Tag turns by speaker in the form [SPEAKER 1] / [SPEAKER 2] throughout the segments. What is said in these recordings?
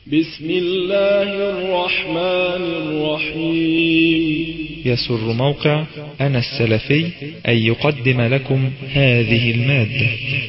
[SPEAKER 1] بسم الله الرحمن الرحيم
[SPEAKER 2] يسر موقع أنا السلفي أن يقدم لكم هذه المادة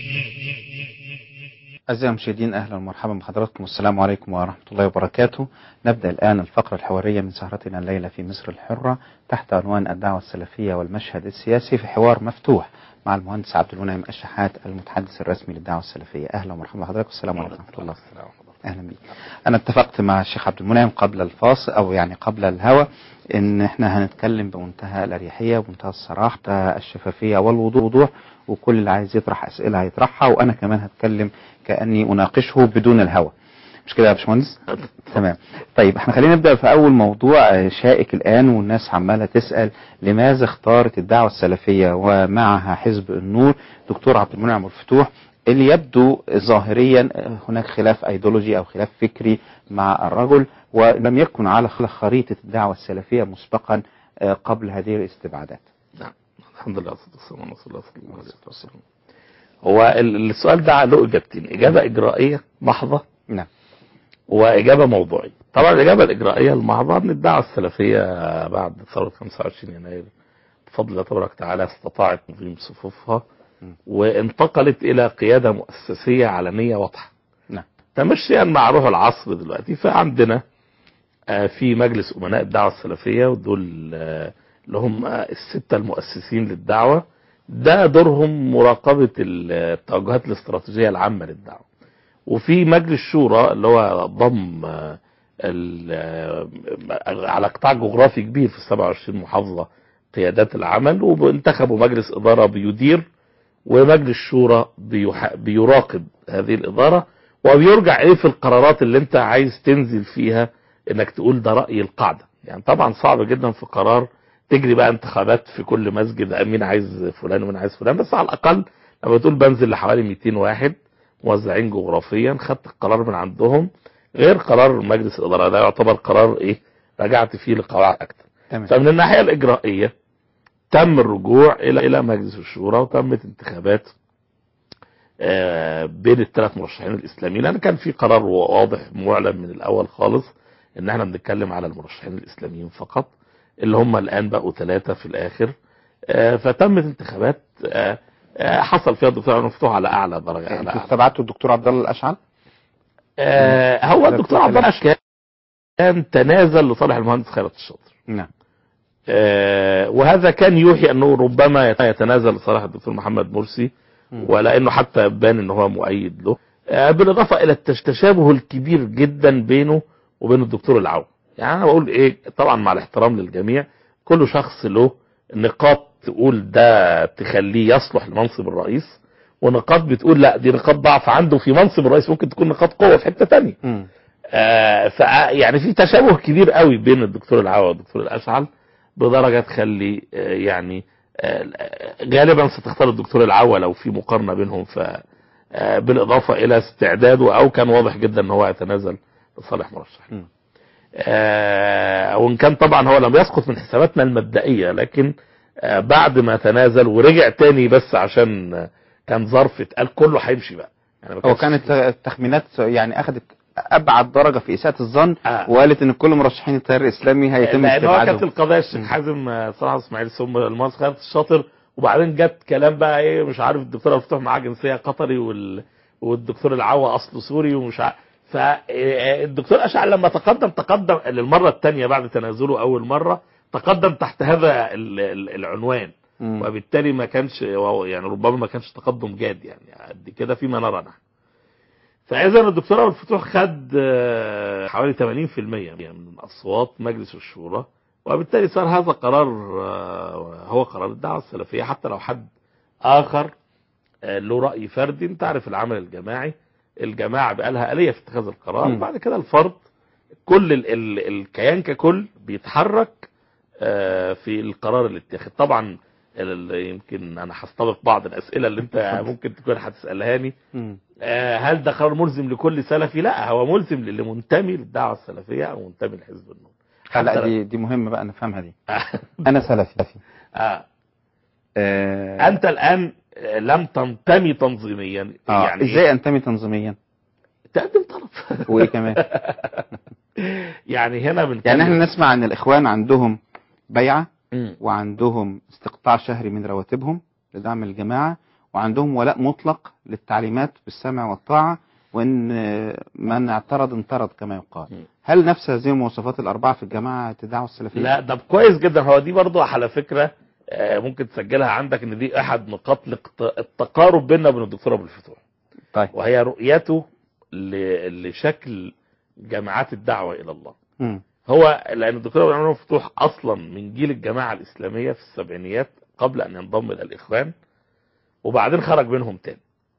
[SPEAKER 3] أعزائي المشاهدين أهلا ومرحبا بحضراتكم والسلام عليكم ورحمة الله وبركاته نبدأ الآن الفقرة الحوارية من سهرتنا الليلة في مصر الحرة تحت عنوان الدعوة السلفية والمشهد السياسي في حوار مفتوح مع المهندس عبد المنعم الشحات المتحدث الرسمي للدعوة السلفية أهلا ومرحبا بحضراتكم والسلام عليكم ورحمة الله أهلا بك أنا اتفقت مع الشيخ عبد المنعم قبل الفاصل أو يعني قبل الهوى إن إحنا هنتكلم بمنتهى الأريحية ومنتهى الصراحة الشفافية والوضوح وكل اللي عايز يطرح أسئلة هيطرحها وأنا كمان هتكلم كأني أناقشه بدون الهوى مش كده يا باشمهندس؟ تمام طيب احنا خلينا نبدا في اول موضوع شائك الان والناس عماله تسال لماذا اختارت الدعوه السلفيه ومعها حزب النور دكتور عبد المنعم الفتوح اللي يبدو ظاهريا هناك خلاف ايديولوجي او خلاف فكري مع الرجل ولم يكن على خريطه الدعوه السلفيه مسبقا قبل هذه الاستبعادات.
[SPEAKER 4] نعم الحمد لله والصلاه والسلام على رسول الله صلى الله عليه وسلم. هو السؤال ده له اجابتين، اجابه اجرائيه محضه
[SPEAKER 3] نعم.
[SPEAKER 4] واجابه موضوعيه. طبعا الاجابه الاجرائيه المحضه ان الدعوه السلفيه بعد ثوره 25 يناير بفضل الله تبارك وتعالى استطاعت تنظيم صفوفها وانتقلت الى قياده مؤسسيه علنيه واضحه.
[SPEAKER 3] نعم.
[SPEAKER 4] تمشيا مع روح العصر دلوقتي فعندنا في مجلس امناء الدعوه السلفيه ودول اللي هم السته المؤسسين للدعوه ده دورهم مراقبه التوجهات الاستراتيجيه العامه للدعوه. وفي مجلس شورى اللي هو ضم على قطاع جغرافي كبير في 27 محافظه قيادات العمل وانتخبوا مجلس اداره بيدير ومجلس شورى بيراقب هذه الاداره وبيرجع ايه في القرارات اللي انت عايز تنزل فيها انك تقول ده راي القاعده يعني طبعا صعب جدا في قرار تجري بقى انتخابات في كل مسجد مين عايز فلان ومين عايز فلان بس على الاقل لما تقول بنزل لحوالي 200 واحد موزعين جغرافيا خدت القرار من عندهم غير قرار مجلس الاداره ده يعتبر قرار ايه رجعت فيه لقواعد اكتر
[SPEAKER 3] تمام.
[SPEAKER 4] فمن الناحيه الاجرائيه تم الرجوع الى الى مجلس الشورى وتمت انتخابات بين الثلاث مرشحين الاسلاميين لان كان في قرار واضح معلن من الاول خالص ان احنا بنتكلم على المرشحين الاسلاميين فقط اللي هم الان بقوا ثلاثه في الاخر فتمت انتخابات حصل فيها الدكتور مفتوح على اعلى درجه على
[SPEAKER 3] انتوا
[SPEAKER 4] أعلى.
[SPEAKER 3] استبعدتوا الدكتور عبد الله الاشعل؟
[SPEAKER 4] هو الدكتور عبد الله كان تنازل لصالح المهندس خالد الشاطر
[SPEAKER 3] نعم.
[SPEAKER 4] آه وهذا كان يوحي انه ربما يتنازل لصالح الدكتور محمد مرسي ولانه حتى بان ان هو مؤيد له آه بالاضافه الى التشابه الكبير جدا بينه وبين الدكتور العون يعني انا بقول ايه طبعا مع الاحترام للجميع كل شخص له نقاط تقول ده تخليه يصلح لمنصب الرئيس ونقاط بتقول لا دي نقاط ضعف عنده في منصب الرئيس ممكن تكون نقاط قوه في حته ثانيه
[SPEAKER 3] مم.
[SPEAKER 4] آه ف يعني في تشابه كبير قوي بين الدكتور العوا والدكتور الاشعل بدرجه تخلي آه يعني آه غالبا ستختار الدكتور العوا لو في مقارنه بينهم ف آه بالاضافه الى استعداده او كان واضح جدا ان هو يتنازل لصالح مرشح
[SPEAKER 3] م.
[SPEAKER 4] آه وان كان طبعا هو لم يسقط من حساباتنا المبدئيه لكن آه بعد ما تنازل ورجع تاني بس عشان آه كان ظرف اتقال كله هيمشي بقى يعني ما
[SPEAKER 3] هو
[SPEAKER 4] كانش-
[SPEAKER 3] كانت التخمينات يعني اخذت ابعد درجه في اساءه الظن
[SPEAKER 4] آه.
[SPEAKER 3] وقالت ان كل مرشحين التيار الاسلامي هيتم
[SPEAKER 4] لان هو كانت
[SPEAKER 3] استبعادهم
[SPEAKER 4] القضايا الشيخ حازم آه، صلاح اسماعيل ثم المهندس خالد الشاطر وبعدين جت كلام بقى ايه مش عارف الدكتور مفتوح معاه جنسيه قطري وال... والدكتور العوا اصله سوري ومش عارف فالدكتور اشعل لما تقدم تقدم للمره الثانيه بعد تنازله اول مره تقدم تحت هذا ال- ال- العنوان
[SPEAKER 3] مم.
[SPEAKER 4] وبالتالي ما كانش يعني ربما ما كانش تقدم جاد يعني قد كده فيما نرى نحن فاذا الدكتور ابو الفتوح خد آه، حوالي 80% من اصوات مجلس الشورى وبالتالي صار هذا قرار آه، هو قرار الدعوه السلفيه حتى لو حد اخر آه، له راي فردي انت عارف العمل الجماعي الجماعه بقى لها اليه في اتخاذ القرار
[SPEAKER 3] مم.
[SPEAKER 4] بعد كده الفرد كل ال ال الكيان ككل بيتحرك آه، في القرار اللي اتخذ طبعا ال- يمكن انا هستبق بعض الاسئله اللي انت ممكن تكون هتسالهاني
[SPEAKER 3] مم.
[SPEAKER 4] آه، هل ده قرار ملزم لكل سلفي؟ لا هو ملزم للي منتمي للدعوه السلفيه او منتمي لحزب النور.
[SPEAKER 3] لا
[SPEAKER 4] حتى
[SPEAKER 3] دي دي مهمه بقى نفهمها دي
[SPEAKER 4] لو-
[SPEAKER 3] انا سلفي
[SPEAKER 4] آه.
[SPEAKER 3] آه
[SPEAKER 4] انت الان آه، لم تنتمي تنظيميا
[SPEAKER 3] آه.
[SPEAKER 4] يعني
[SPEAKER 3] ازاي انتمي تنظيميا
[SPEAKER 4] تقدم طلب
[SPEAKER 3] وايه كمان
[SPEAKER 4] يعني هنا بنتكلم
[SPEAKER 3] يعني احنا نسمع ان الاخوان عندهم بيعة
[SPEAKER 4] مم.
[SPEAKER 3] وعندهم استقطاع شهري من رواتبهم لدعم الجماعة وعندهم ولاء مطلق للتعليمات بالسمع والطاعة وان آه، من اعترض انطرد كما يقال
[SPEAKER 4] مم.
[SPEAKER 3] هل نفس هذه المواصفات الاربعة في الجماعة الدعوة السلفية؟
[SPEAKER 4] لا ده كويس جدا هو دي برضو على فكرة آه، ممكن تسجلها عندك ان دي احد نقاط الاقت- التقارب بيننا وبين الدكتور ابو الفتوح
[SPEAKER 3] طيب
[SPEAKER 4] وهي رؤيته ل- لشكل جماعات الدعوة الى الله
[SPEAKER 3] مم.
[SPEAKER 4] هو لان الدكتور ابو الفتوح اصلا من جيل الجماعة الاسلامية في السبعينيات قبل ان ينضم الى الاخوان وبعدين خرج منهم تاني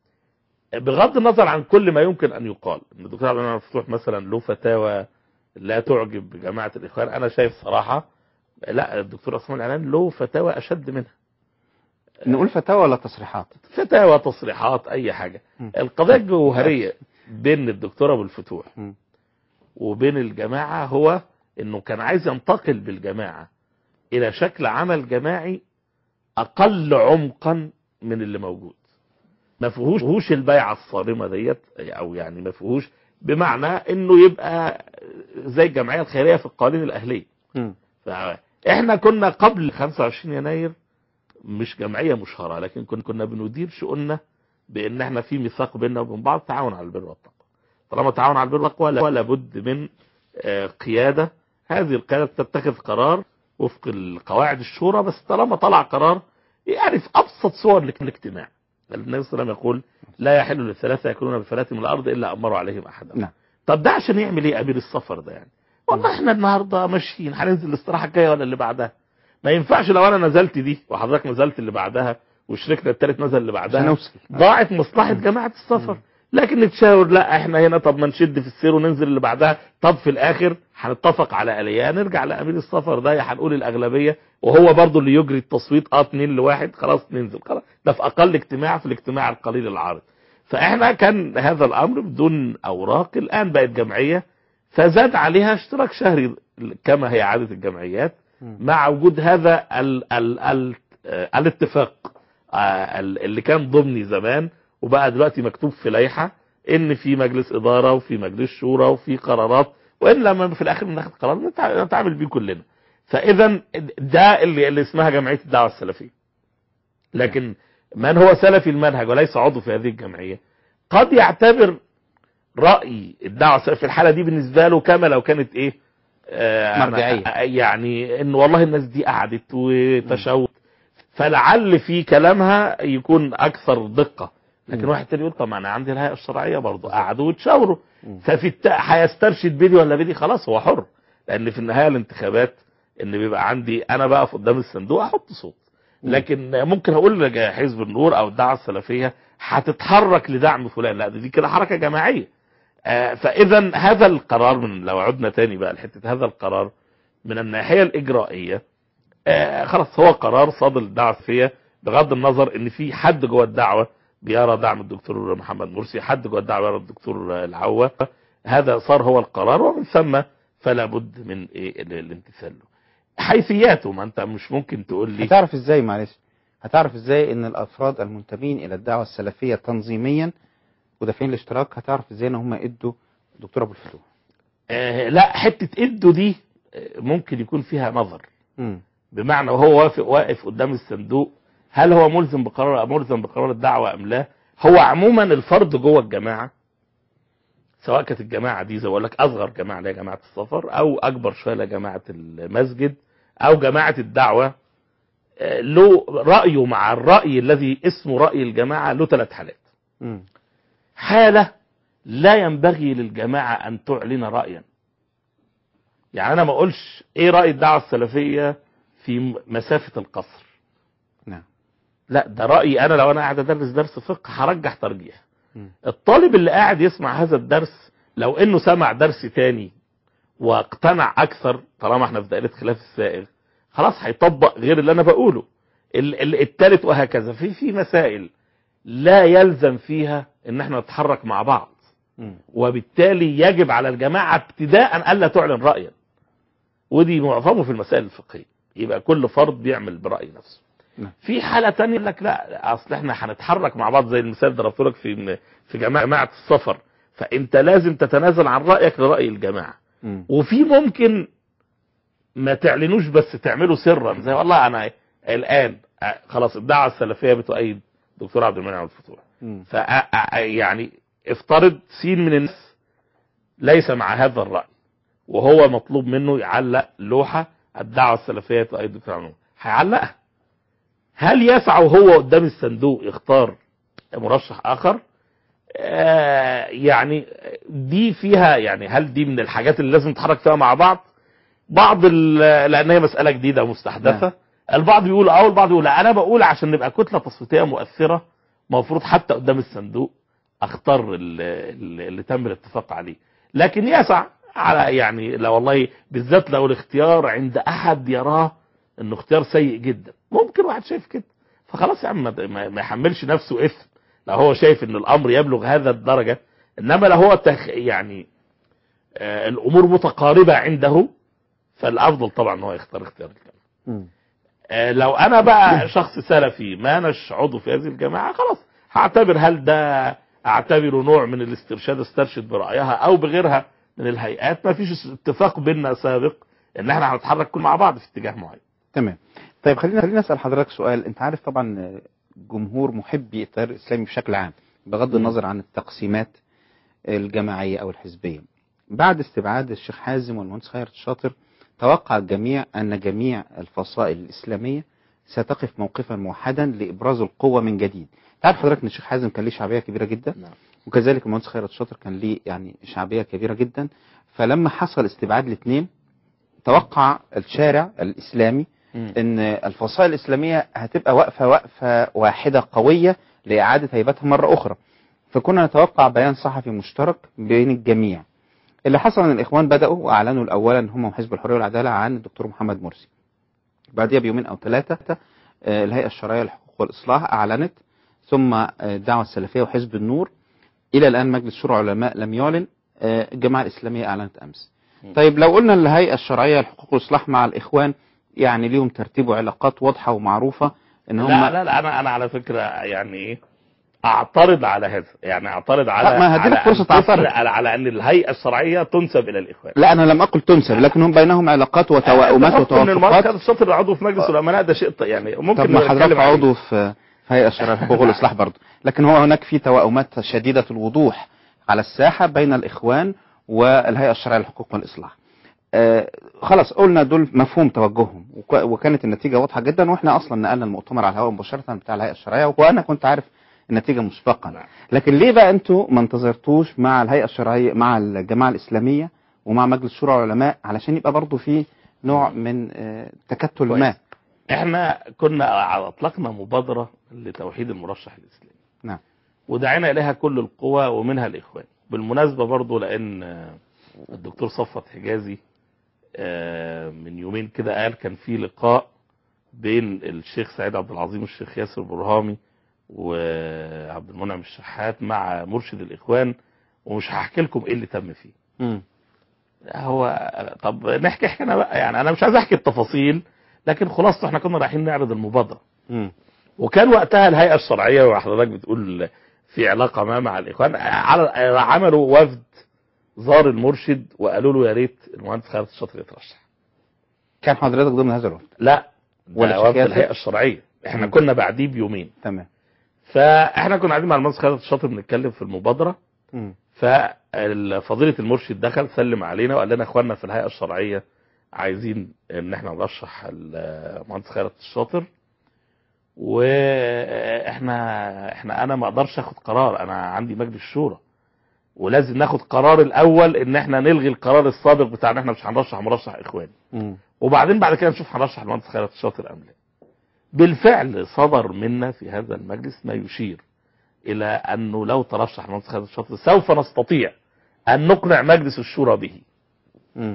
[SPEAKER 4] بغض النظر عن كل ما يمكن ان يقال ان الدكتور عبد المنعم مفتوح مثلا له فتاوى لا تعجب جماعه الاخوان انا شايف صراحه لا الدكتور عثمان العلان له فتاوى اشد منها
[SPEAKER 3] نقول فتاوى ولا تصريحات؟
[SPEAKER 4] فتاوى تصريحات اي حاجه
[SPEAKER 3] م.
[SPEAKER 4] القضيه الجوهريه بين الدكتور ابو الفتوح
[SPEAKER 3] م.
[SPEAKER 4] وبين الجماعه هو انه كان عايز ينتقل بالجماعه الى شكل عمل جماعي اقل عمقا من اللي موجود ما فيهوش فيهوش البيعه الصارمه ديت او يعني ما فيهوش بمعنى انه يبقى زي الجمعيه الخيريه في القوانين الاهليه
[SPEAKER 3] مم.
[SPEAKER 4] فاحنا كنا قبل 25 يناير مش جمعيه مشهره لكن كنا كنا بندير شؤوننا بان احنا في ميثاق بيننا وبين بعض تعاون على البر والتقوى طالما تعاون على البر والتقوى لا- لابد من آه، قياده هذه القياده تتخذ قرار وفق القواعد الشورى بس طالما طلع قرار يعني في ابسط صور الاك- الاجتماع النبي صلى الله عليه وسلم يقول لا يحل للثلاثه ياكلون بفلاة من الارض الا امروا عليهم احدا
[SPEAKER 3] نعم.
[SPEAKER 4] طب ده عشان يعمل ايه امير السفر ده يعني والله احنا النهارده ماشيين هننزل الاستراحه الجايه ولا اللي بعدها ما ينفعش لو انا نزلت دي وحضرتك نزلت اللي بعدها وشريكنا التالت نزل اللي
[SPEAKER 3] مش
[SPEAKER 4] بعدها
[SPEAKER 3] هنوصل
[SPEAKER 4] ضاعت مصلحه جماعه السفر لكن نتشاور لا احنا هنا طب ما نشد في السير وننزل اللي بعدها طب في الاخر هنتفق على اليه نرجع لامير السفر ده يا هنقول الاغلبيه وهو برضو اللي يجري التصويت اه اتنين لواحد خلاص ننزل خلاص ده في اقل اجتماع في الاجتماع القليل العارض فاحنا كان هذا الامر بدون اوراق الان بقت جمعيه فزاد عليها اشتراك شهري كما هي عاده الجمعيات
[SPEAKER 3] مم.
[SPEAKER 4] مع وجود هذا ال ال ال آه، الاتفاق آه، ال- اللي كان ضمني زمان وبقى دلوقتي مكتوب في لائحه ان في مجلس اداره وفي مجلس شورى وفي قرارات وان لما في الاخر بناخد قرار نتع- نتعامل بيه كلنا فاذا ده اللي, اللي اسمها جمعيه الدعوه السلفيه لكن من هو سلفي المنهج وليس عضو في هذه الجمعيه قد يعتبر راي الدعوه السلفيه في الحاله دي بالنسبه له كما لو كانت ايه آه،
[SPEAKER 3] مرجعية.
[SPEAKER 4] أنا- يعني ان والله الناس دي قعدت وتشوت فلعل في كلامها يكون اكثر دقه لكن
[SPEAKER 3] مم.
[SPEAKER 4] واحد تاني يقول طب ما انا عندي الهيئه الشرعيه برضه قعدوا وتشاوروا
[SPEAKER 3] مم.
[SPEAKER 4] ففي الت... هيسترشد بدي ولا بدي خلاص هو حر لان في النهايه الانتخابات ان بيبقى عندي انا بقف قدام الصندوق احط صوت لكن ممكن اقول حزب النور او الدعوه السلفيه هتتحرك لدعم فلان لا دي كده حركه جماعيه آه، فاذا هذا القرار من لو عدنا تاني بقى لحته هذا القرار من الناحيه الاجرائيه آه، خلاص هو قرار صادر الدعوه السلفيه بغض النظر ان في حد جوه الدعوه بيرى دعم الدكتور محمد مرسي حد جوه الدعوه يرى الدكتور العوه هذا صار هو القرار ومن ثم فلا بد من إيه ال- الامتثال له حيثياته ما انت مش ممكن تقول لي
[SPEAKER 3] هتعرف ازاي معلش هتعرف ازاي ان الافراد المنتمين الى الدعوه السلفيه تنظيميا ودافعين الاشتراك هتعرف ازاي ان هم ادوا دكتور ابو الفتوح
[SPEAKER 4] آه لا حته ايده دي آه، ممكن يكون فيها نظر
[SPEAKER 3] مم.
[SPEAKER 4] بمعنى وهو واقف واقف قدام الصندوق هل هو ملزم بقرار ملزم بقرار الدعوه ام لا هو عموما الفرد جوه الجماعه سواء كانت الجماعه دي زي ما بقول لك اصغر جماعه اللي هي جماعه السفر او اكبر شويه اللي هي جماعه المسجد او جماعه الدعوه آه، له رايه مع الراي الذي اسمه راي الجماعه له ثلاث حالات
[SPEAKER 3] مم.
[SPEAKER 4] حالة لا ينبغي للجماعة أن تعلن رأيا يعني أنا ما أقولش إيه رأي الدعوة السلفية في م- مسافة القصر
[SPEAKER 3] نعم
[SPEAKER 4] لا ده رأيي أنا لو أنا قاعد أدرس درس فقه هرجح ترجيح
[SPEAKER 3] مم.
[SPEAKER 4] الطالب اللي قاعد يسمع هذا الدرس لو إنه سمع درس تاني واقتنع أكثر طالما احنا في دائرة خلاف السائغ خلاص هيطبق غير اللي أنا بقوله ال- ال- التالت وهكذا في في مسائل لا يلزم فيها ان احنا نتحرك مع بعض
[SPEAKER 3] مم.
[SPEAKER 4] وبالتالي يجب على الجماعة ابتداء ألا تعلن رأيا ودي معظمه في المسائل الفقهية يبقى كل فرد بيعمل برأي نفسه
[SPEAKER 3] نعم.
[SPEAKER 4] في حالة تانية يقول لك لا أصل احنا هنتحرك مع بعض زي المثال اللي ضربته لك في في جماعة جماعة السفر فأنت لازم تتنازل عن رأيك لرأي الجماعة
[SPEAKER 3] مم.
[SPEAKER 4] وفي ممكن ما تعلنوش بس تعملوا سرا زي والله انا الان آه، خلاص الدعوه السلفيه بتؤيد دكتور عبد المنعم الفتوح
[SPEAKER 3] مم.
[SPEAKER 4] ف يعني افترض سين من الناس ليس مع هذا الراي وهو مطلوب منه يعلق لوحه الدعوه السلفيه تؤيد دكتور عبد المنعم هيعلقها هل يسع هو قدام الصندوق يختار مرشح اخر آه يعني دي فيها يعني هل دي من الحاجات اللي لازم نتحرك فيها مع بعض بعض ال- لان هي مساله جديده مستحدثه
[SPEAKER 3] نعم.
[SPEAKER 4] البعض بيقول اه والبعض بيقول لا انا بقول عشان نبقى كتله تصويتيه مؤثره المفروض حتى قدام الصندوق اختار ال- ال- اللي تم الاتفاق عليه لكن يسع على يعني لو والله بالذات لو الاختيار عند احد يراه انه اختيار سيء جدا ممكن واحد شايف كده فخلاص يا عم ما- ما ما يحملش نفسه اثم لو هو شايف ان الامر يبلغ هذا الدرجه انما لو هو تخ يعني آه الامور متقاربه عنده فالافضل طبعا ان هو يختار اختيار الجماعه
[SPEAKER 3] مم.
[SPEAKER 4] آه لو انا بقى شخص سلفي ما اناش عضو في هذه الجماعه خلاص هعتبر هل ده اعتبره نوع من الاسترشاد استرشد برايها او بغيرها من الهيئات ما فيش اتفاق بيننا سابق ان احنا هنتحرك كل مع بعض في اتجاه معين
[SPEAKER 3] تمام طيب خلينا خلينا اسال حضرتك سؤال انت عارف طبعا جمهور محبي التيار الاسلامي بشكل عام بغض النظر عن التقسيمات الجماعيه او الحزبيه بعد استبعاد الشيخ حازم والمهندس خيرت الشاطر توقع الجميع ان جميع الفصائل الاسلاميه ستقف موقفا موحدا لابراز القوه من جديد تعرف حضرتك ان الشيخ حازم كان ليه شعبيه كبيره جدا
[SPEAKER 4] نعم.
[SPEAKER 3] وكذلك المهندس خيرت الشاطر كان ليه يعني شعبيه كبيره جدا فلما حصل استبعاد الاثنين توقع الشارع الاسلامي ان الفصائل الاسلاميه هتبقى واقفه وقفه واحده قويه لاعاده هيبتها مره اخرى فكنا نتوقع بيان صحفي مشترك بين الجميع اللي حصل ان الاخوان بداوا واعلنوا الاول ان هم حزب الحريه والعداله عن الدكتور محمد مرسي بعدها بيومين او ثلاثه آه، الهيئه الشرعيه للحقوق والاصلاح اعلنت ثم آه، الدعوه السلفيه وحزب النور الى الان مجلس شورى العلماء لم يعلن آه، الجماعه الاسلاميه اعلنت امس طيب لو قلنا الهيئه الشرعيه للحقوق والاصلاح مع الاخوان يعني ليهم ترتيب وعلاقات واضحه ومعروفه ان هم
[SPEAKER 4] لا لا لا انا انا على فكره يعني ايه اعترض على هذا يعني اعترض على
[SPEAKER 3] لا، ما هديلك
[SPEAKER 4] على
[SPEAKER 3] فرصة
[SPEAKER 4] أن
[SPEAKER 3] تعترض.
[SPEAKER 4] تفرق على, على ان الهيئه الشرعيه تنسب الى الاخوان
[SPEAKER 3] لا انا لم اقل تنسب لكن هم بينهم علاقات وتوائمات
[SPEAKER 4] بحكم ان المركز
[SPEAKER 3] وتوافقات
[SPEAKER 4] الشاطر عضو في مجلس الامناء ده شيء ط- يعني ممكن
[SPEAKER 3] طب ما
[SPEAKER 4] نتكلم
[SPEAKER 3] حضرتك
[SPEAKER 4] عليه.
[SPEAKER 3] عضو في في هيئه الشرعيه للحقوق والاصلاح برضه لكن هو هناك في توائمات شديده الوضوح على الساحه بين الاخوان والهيئه الشرعيه للحقوق والاصلاح آه خلاص قلنا دول مفهوم توجههم وك- وكانت النتيجه واضحه جدا واحنا اصلا نقلنا المؤتمر على الهواء مباشره بتاع الهيئه الشرعيه وانا كنت عارف النتيجه مسبقا
[SPEAKER 4] نعم.
[SPEAKER 3] لكن ليه بقى انتوا ما انتظرتوش مع الهيئه الشرعيه مع الجماعه الاسلاميه ومع مجلس شورى العلماء علشان يبقى برضه في نوع من آه، تكتل
[SPEAKER 4] كويس.
[SPEAKER 3] ما
[SPEAKER 4] احنا كنا اطلقنا مبادره لتوحيد المرشح الاسلامي
[SPEAKER 3] نعم.
[SPEAKER 4] ودعينا اليها كل القوى ومنها الاخوان بالمناسبه برضو لان آه، الدكتور صفوت حجازي آه، من يومين كده قال كان في لقاء بين الشيخ سعيد عبد العظيم والشيخ ياسر برهامي وعبد المنعم الشحات مع مرشد الاخوان ومش هحكي لكم ايه اللي تم فيه
[SPEAKER 3] مم.
[SPEAKER 4] هو طب نحكي احكي انا بقى يعني انا مش عايز احكي التفاصيل لكن خلاص احنا كنا رايحين نعرض المبادره
[SPEAKER 3] مم.
[SPEAKER 4] وكان وقتها الهيئه الشرعيه وحضرتك بتقول في علاقه ما مع الاخوان على عملوا وفد زار المرشد وقالوا له يا ريت المهندس خالد الشاطر يترشح
[SPEAKER 3] كان حضرتك ضمن هذا الوفد
[SPEAKER 4] لا
[SPEAKER 3] ولا
[SPEAKER 4] ده
[SPEAKER 3] شيخ
[SPEAKER 4] وفد
[SPEAKER 3] ياسر؟
[SPEAKER 4] الهيئه الشرعيه احنا
[SPEAKER 3] مم.
[SPEAKER 4] كنا بعديه بيومين
[SPEAKER 3] تمام
[SPEAKER 4] فاحنا كنا قاعدين مع المهندس خالد الشاطر بنتكلم في المبادره
[SPEAKER 3] مم.
[SPEAKER 4] ففضيله المرشد دخل سلم علينا وقال لنا اخواننا في الهيئه الشرعيه عايزين ان احنا نرشح المهندس خالد الشاطر واحنا احنا انا ما اقدرش اخد قرار انا عندي مجلس شورى ولازم ناخد قرار الاول ان احنا نلغي القرار السابق بتاع ان احنا مش هنرشح مرشح اخواني
[SPEAKER 3] مم.
[SPEAKER 4] وبعدين بعد كده نشوف هنرشح المهندس خالد الشاطر ام لا بالفعل صدر منا في هذا المجلس ما يشير الى انه لو ترشح المهندس خالد الشاطر سوف نستطيع ان نقنع مجلس الشورى به
[SPEAKER 3] مم.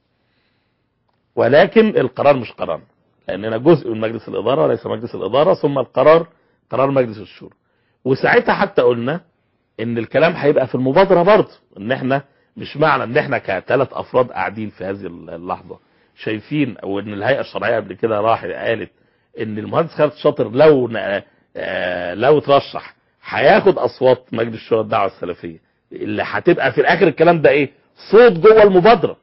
[SPEAKER 4] ولكن القرار مش قرارنا لاننا جزء من مجلس الاداره وليس مجلس الاداره ثم القرار قرار مجلس الشورى وساعتها حتى قلنا ان الكلام هيبقى في المبادره برضه ان احنا مش معنى ان احنا كثلاث افراد قاعدين في هذه اللحظه شايفين او ان الهيئه الشرعيه قبل كده راحت قالت ان المهندس خالد شاطر لو ن- آه، لو ترشح هياخد اصوات مجلس شورى الدعوه السلفيه اللي هتبقى في الاخر الكلام ده ايه صوت جوه المبادره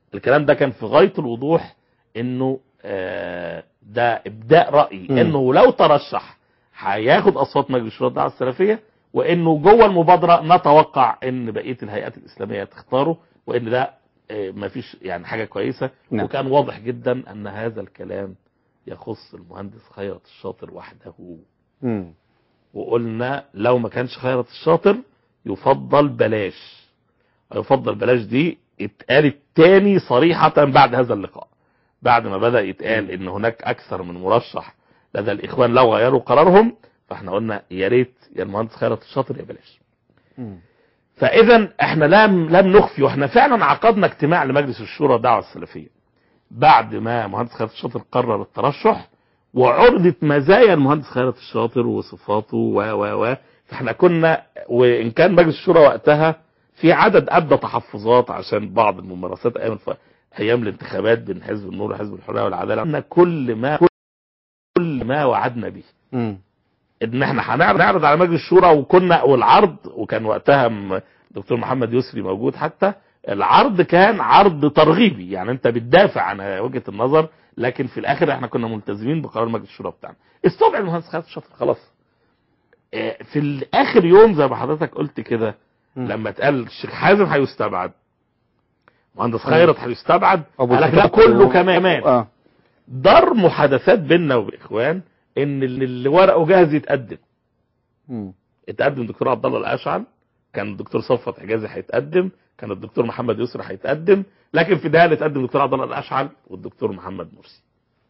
[SPEAKER 4] الكلام ده كان في غايه الوضوح انه آه، ده ابداء راي
[SPEAKER 3] مم.
[SPEAKER 4] انه لو ترشح هياخد اصوات مجلس الشورى الدعوه السلفيه وانه جوه المبادره نتوقع ان بقيه الهيئات الاسلاميه تختاره وان ده آه، مفيش يعني حاجه كويسه
[SPEAKER 3] نعم.
[SPEAKER 4] وكان واضح جدا ان هذا الكلام يخص المهندس خيرت الشاطر وحده
[SPEAKER 3] مم.
[SPEAKER 4] وقلنا لو ما كانش خيرت الشاطر يفضل بلاش يفضل بلاش دي اتقالت تاني صريحة بعد هذا اللقاء بعد ما بدأ يتقال ان هناك اكثر من مرشح لدى الاخوان لو غيروا قرارهم فاحنا قلنا يا ريت يا المهندس خيرت الشاطر يا بلاش
[SPEAKER 3] مم.
[SPEAKER 4] فاذا احنا لم لم نخفي واحنا فعلا عقدنا اجتماع لمجلس الشورى الدعوه السلفيه بعد ما مهندس خيرت الشاطر قرر الترشح وعرضت مزايا المهندس خيرت الشاطر وصفاته و و و فاحنا كنا وان كان مجلس الشورى وقتها في عدد ابدى تحفظات عشان بعض الممارسات ايام الف... ايام الانتخابات بين حزب النور وحزب الحريه والعداله قلنا كل ما كل ما وعدنا به
[SPEAKER 3] مم.
[SPEAKER 4] ان احنا هنعرض نعرض على مجلس الشورى وكنا والعرض وكان وقتها م- دكتور محمد يسري موجود حتى العرض كان عرض ترغيبي يعني انت بتدافع عن وجهه النظر لكن في الاخر احنا كنا ملتزمين بقرار مجلس الشورى بتاعنا استبعد المهندس خالد الشاطر خلاص اه، في الاخر يوم زي ما حضرتك قلت كده
[SPEAKER 3] مم.
[SPEAKER 4] لما اتقال الشيخ حازم هيستبعد مهندس خيرت هيستبعد
[SPEAKER 3] أبو
[SPEAKER 4] قال لك لا
[SPEAKER 3] الفتوح
[SPEAKER 4] كله
[SPEAKER 3] و-
[SPEAKER 4] كمان
[SPEAKER 3] اه
[SPEAKER 4] دار محادثات بيننا وبالاخوان ان اللي اللي ورقه جاهز يتقدم
[SPEAKER 3] مم.
[SPEAKER 4] اتقدم الدكتور عبد الله الاشعل كان الدكتور صفوت حجازي هيتقدم كان الدكتور محمد يسري هيتقدم لكن في النهايه اللي اتقدم الدكتور عبد الله الاشعل والدكتور محمد مرسي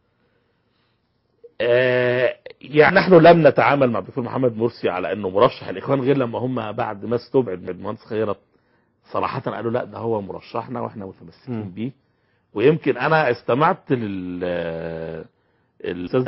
[SPEAKER 4] آه يعني نحن لم نتعامل مع الدكتور محمد مرسي على انه مرشح الاخوان غير لما هم بعد ما استبعد من المهندس خيرت صراحه قالوا لا ده هو مرشحنا واحنا متمسكين
[SPEAKER 3] مم.
[SPEAKER 4] بيه ويمكن انا استمعت لل آه، الاستاذ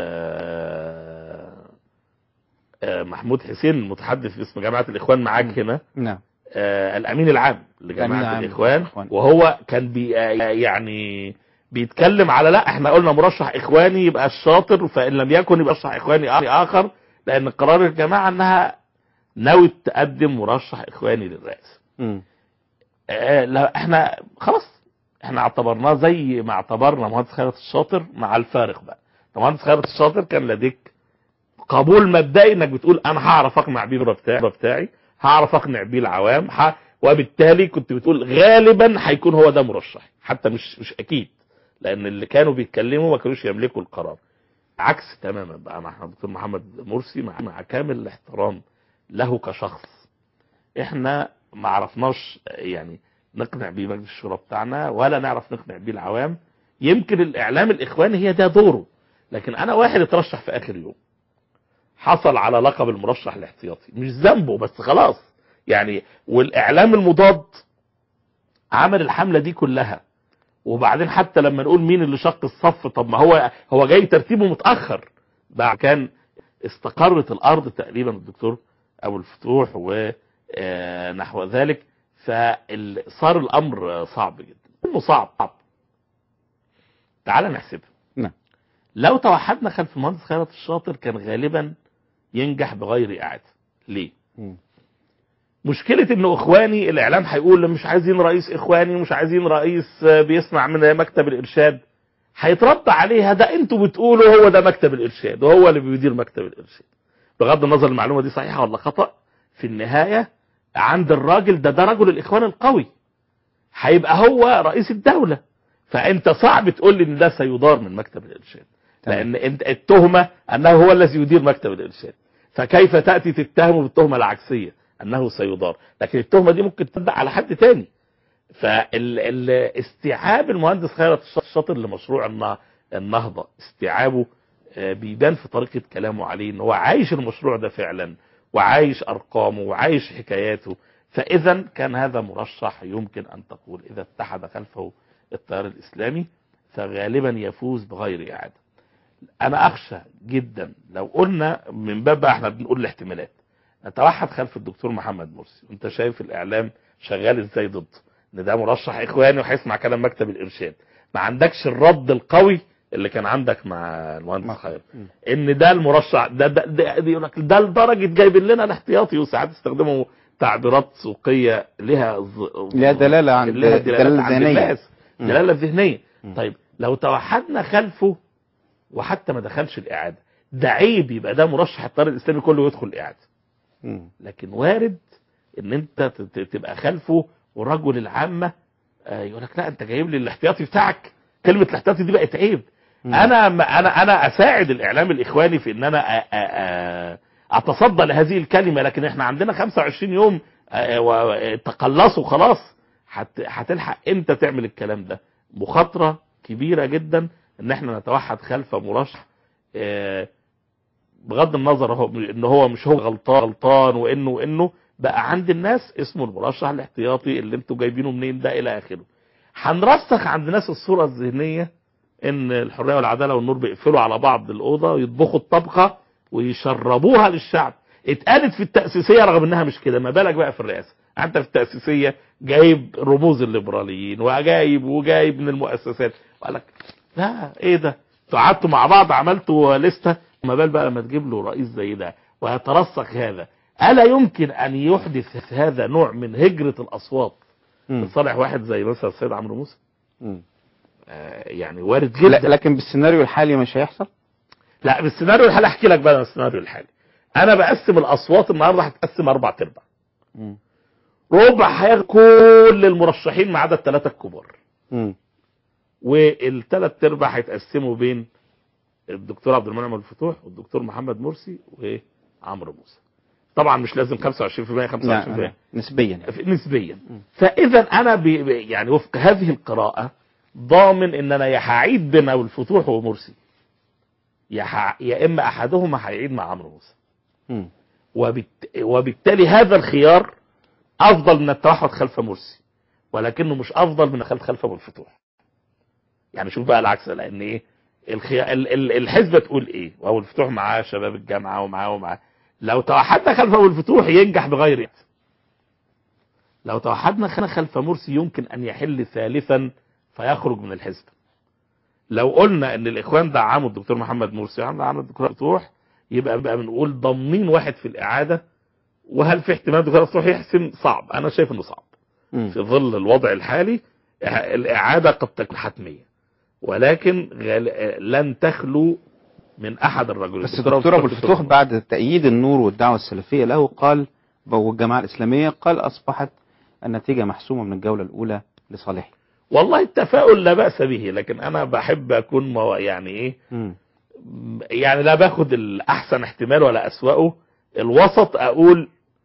[SPEAKER 4] آه، آه، محمود حسين المتحدث باسم جامعه الاخوان معاك هنا
[SPEAKER 3] نعم
[SPEAKER 4] آه، الامين العام
[SPEAKER 3] الأمين
[SPEAKER 4] لجماعه
[SPEAKER 3] العام
[SPEAKER 4] الاخوان
[SPEAKER 3] للإخوان.
[SPEAKER 4] وهو كان بي آه، يعني بيتكلم على لا احنا قلنا مرشح اخواني يبقى الشاطر فان لم يكن يبقى مرشح اخواني اخر لان قرار الجماعه انها ناوي تقدم مرشح اخواني للرئاسه
[SPEAKER 3] مم.
[SPEAKER 4] آه، لا احنا خلاص احنا اعتبرناه زي ما اعتبرنا مهندس خيرت الشاطر مع الفارق بقى مهندس خيرت الشاطر كان لديك قبول مبدئي انك بتقول انا هعرف اقنع بيه الرأي بتاعي بتاعي هعرف اقنع بيه العوام ه... وبالتالي كنت بتقول غالبا هيكون هو ده مرشح حتى مش مش اكيد لان اللي كانوا بيتكلموا ما كانوش يملكوا القرار عكس تماما بقى مع دكتور محمد مرسي مع, مع كامل الاحترام له كشخص احنا ما عرفناش يعني نقنع بيه مجلس الشورى بتاعنا ولا نعرف نقنع بيه العوام يمكن الاعلام الاخواني هي ده دوره لكن انا واحد اترشح في اخر يوم حصل على لقب المرشح الاحتياطي مش ذنبه بس خلاص يعني والاعلام المضاد عمل الحمله دي كلها وبعدين حتى لما نقول مين اللي شق الصف طب ما هو هو جاي ترتيبه متاخر ده كان استقرت الارض تقريبا الدكتور ابو الفتوح ونحو ذلك فصار الامر صعب جدا انه صعب صعب تعال نحسبها
[SPEAKER 3] نعم.
[SPEAKER 4] لو توحدنا خلف المهندس خيرت الشاطر كان غالبا ينجح بغير اعاده ليه
[SPEAKER 3] مم.
[SPEAKER 4] مشكلة انه اخواني الاعلام هيقول مش عايزين رئيس اخواني مش عايزين رئيس آه، بيسمع من مكتب الارشاد هيترد عليها ده انتوا بتقولوا هو ده مكتب الارشاد وهو اللي بيدير مكتب الارشاد بغض النظر المعلومة دي صحيحة ولا خطأ في النهاية عند الراجل ده ده رجل الاخوان القوي هيبقى هو رئيس الدولة فانت صعب تقول لي ان ده سيدار من مكتب الارشاد
[SPEAKER 3] تمام.
[SPEAKER 4] لان انت التهمة انه هو الذي يدير مكتب الارشاد فكيف تأتي تتهمه بالتهمة العكسية انه سيدار لكن التهمة دي ممكن تبدأ على حد تاني فالاستيعاب المهندس خيرت الشاطر لمشروع النا- النهضة استيعابه آه، بيبان في طريقة كلامه عليه ان هو عايش المشروع ده فعلا وعايش ارقامه وعايش حكاياته فاذا كان هذا مرشح يمكن ان تقول اذا اتحد خلفه التيار الاسلامي فغالبا يفوز بغير اعاده انا اخشى جدا لو قلنا من باب بقى احنا بنقول الاحتمالات نتوحد خلف الدكتور محمد مرسي وانت شايف الاعلام شغال ازاي ضده ان ده مرشح اخواني وهيسمع كلام مكتب الارشاد ما عندكش الرد القوي اللي كان عندك مع المهندس
[SPEAKER 3] مع-
[SPEAKER 4] خير
[SPEAKER 3] مم.
[SPEAKER 4] ان ده المرشح ده ده ده, ده, يقول لك ده لدرجه جايبين لنا الاحتياطي وساعات استخدموا تعبيرات سوقيه لها ز-
[SPEAKER 3] لها دلالة عن
[SPEAKER 4] لها دلالات
[SPEAKER 3] دلالة
[SPEAKER 4] عند
[SPEAKER 3] ذهنية
[SPEAKER 4] الناس
[SPEAKER 3] مم.
[SPEAKER 4] دلاله ذهنيه
[SPEAKER 3] مم.
[SPEAKER 4] طيب لو توحدنا خلفه وحتى ما دخلش الاعاده ده عيب يبقى ده مرشح الطريق الاسلامي كله يدخل الاعاده
[SPEAKER 3] مم.
[SPEAKER 4] لكن وارد ان انت ت- ت- تبقى خلفه ورجل العامه آه، يقول لك لا انت جايب لي الاحتياطي بتاعك كلمه الاحتياطي دي بقت عيب
[SPEAKER 3] مم.
[SPEAKER 4] انا ما- انا انا اساعد الاعلام الاخواني في ان انا أ- أ- أ- اتصدى لهذه الكلمه لكن احنا عندنا 25 يوم آه، و- تقلصوا خلاص هت- هتلحق امتى تعمل الكلام ده مخاطره كبيره جدا ان احنا نتوحد خلف مرشح آه، بغض النظر هو ان هو مش هو غلطان غلطان وانه وانه بقى عند الناس اسمه المرشح الاحتياطي اللي انتوا جايبينه منين ده الى اخره هنرسخ عند الناس الصوره الذهنيه ان الحريه والعداله والنور بيقفلوا على بعض الاوضه ويطبخوا الطبخه ويشربوها للشعب اتقالت في التاسيسيه رغم انها مش كده ما بالك بقى في الرئاسه انت في التاسيسيه جايب رموز الليبراليين وجايب وجايب من المؤسسات وقال لك لا ايه ده انتوا قعدتوا مع بعض عملتوا لسته ما بال بقى لما تجيب له رئيس زي ده ويترسخ هذا الا يمكن ان يحدث هذا نوع من هجره الاصوات
[SPEAKER 3] مم.
[SPEAKER 4] لصالح واحد زي مثلا السيد عمرو موسى
[SPEAKER 3] مم.
[SPEAKER 4] آه، يعني وارد
[SPEAKER 3] لا
[SPEAKER 4] جدا
[SPEAKER 3] لكن بالسيناريو الحالي مش هيحصل
[SPEAKER 4] لا بالسيناريو الحالي احكي لك بقى السيناريو الحالي انا بقسم الاصوات النهارده هتقسم اربع ارباع
[SPEAKER 3] مم.
[SPEAKER 4] ربع هياخد كل المرشحين ما عدا الثلاثه الكبار
[SPEAKER 3] مم.
[SPEAKER 4] والثلاث ارباع هيتقسموا بين الدكتور عبد المنعم الفتوح والدكتور محمد مرسي وعمرو موسى طبعا مش لازم 25% 25%
[SPEAKER 3] لا نسبيا يعني.
[SPEAKER 4] نسبيا فاذا انا بي بي- يعني وفق هذه القراءه ضامن ان انا يا هعيد بين ابو الفتوح ومرسي يا ح... يا اما احدهما هيعيد مع عمرو موسى
[SPEAKER 3] مم.
[SPEAKER 4] وبالت... وبالتالي هذا الخيار افضل من التوحد خلف مرسي ولكنه مش افضل من خلف خلف ابو الفتوح يعني شوف بقى العكس لان ايه الخي... ال... ال... الحزبه تقول ايه وابو الفتوح معاه شباب الجامعه ومعاه ومعاه لو توحدنا خلف ابو الفتوح ينجح بغير يأس لو توحدنا خ- خلف مرسي يمكن ان يحل ثالثا فيخرج من الحزب لو قلنا ان الاخوان دعموا الدكتور محمد مرسي دعموا الدكتور فتوح يبقى بقى بنقول ضامنين واحد في الاعاده وهل في احتمال الدكتور فتوح يحسم صعب انا شايف انه صعب
[SPEAKER 3] مم.
[SPEAKER 4] في ظل الوضع الحالي الإعادة قد تكون حتمية ولكن غال... لن تخلو من أحد الرجلين
[SPEAKER 3] بس الدكتور ابو الفتوح بعد تأييد النور والدعوة السلفية له قال والجماعة الإسلامية قال أصبحت النتيجة محسومة من الجولة الأولى لصالحه
[SPEAKER 4] والله التفاؤل لا بأس به لكن أنا بحب أكون مو... يعني إيه
[SPEAKER 3] مم.
[SPEAKER 4] يعني لا باخد الأحسن احتمال ولا أسوأه الوسط أقول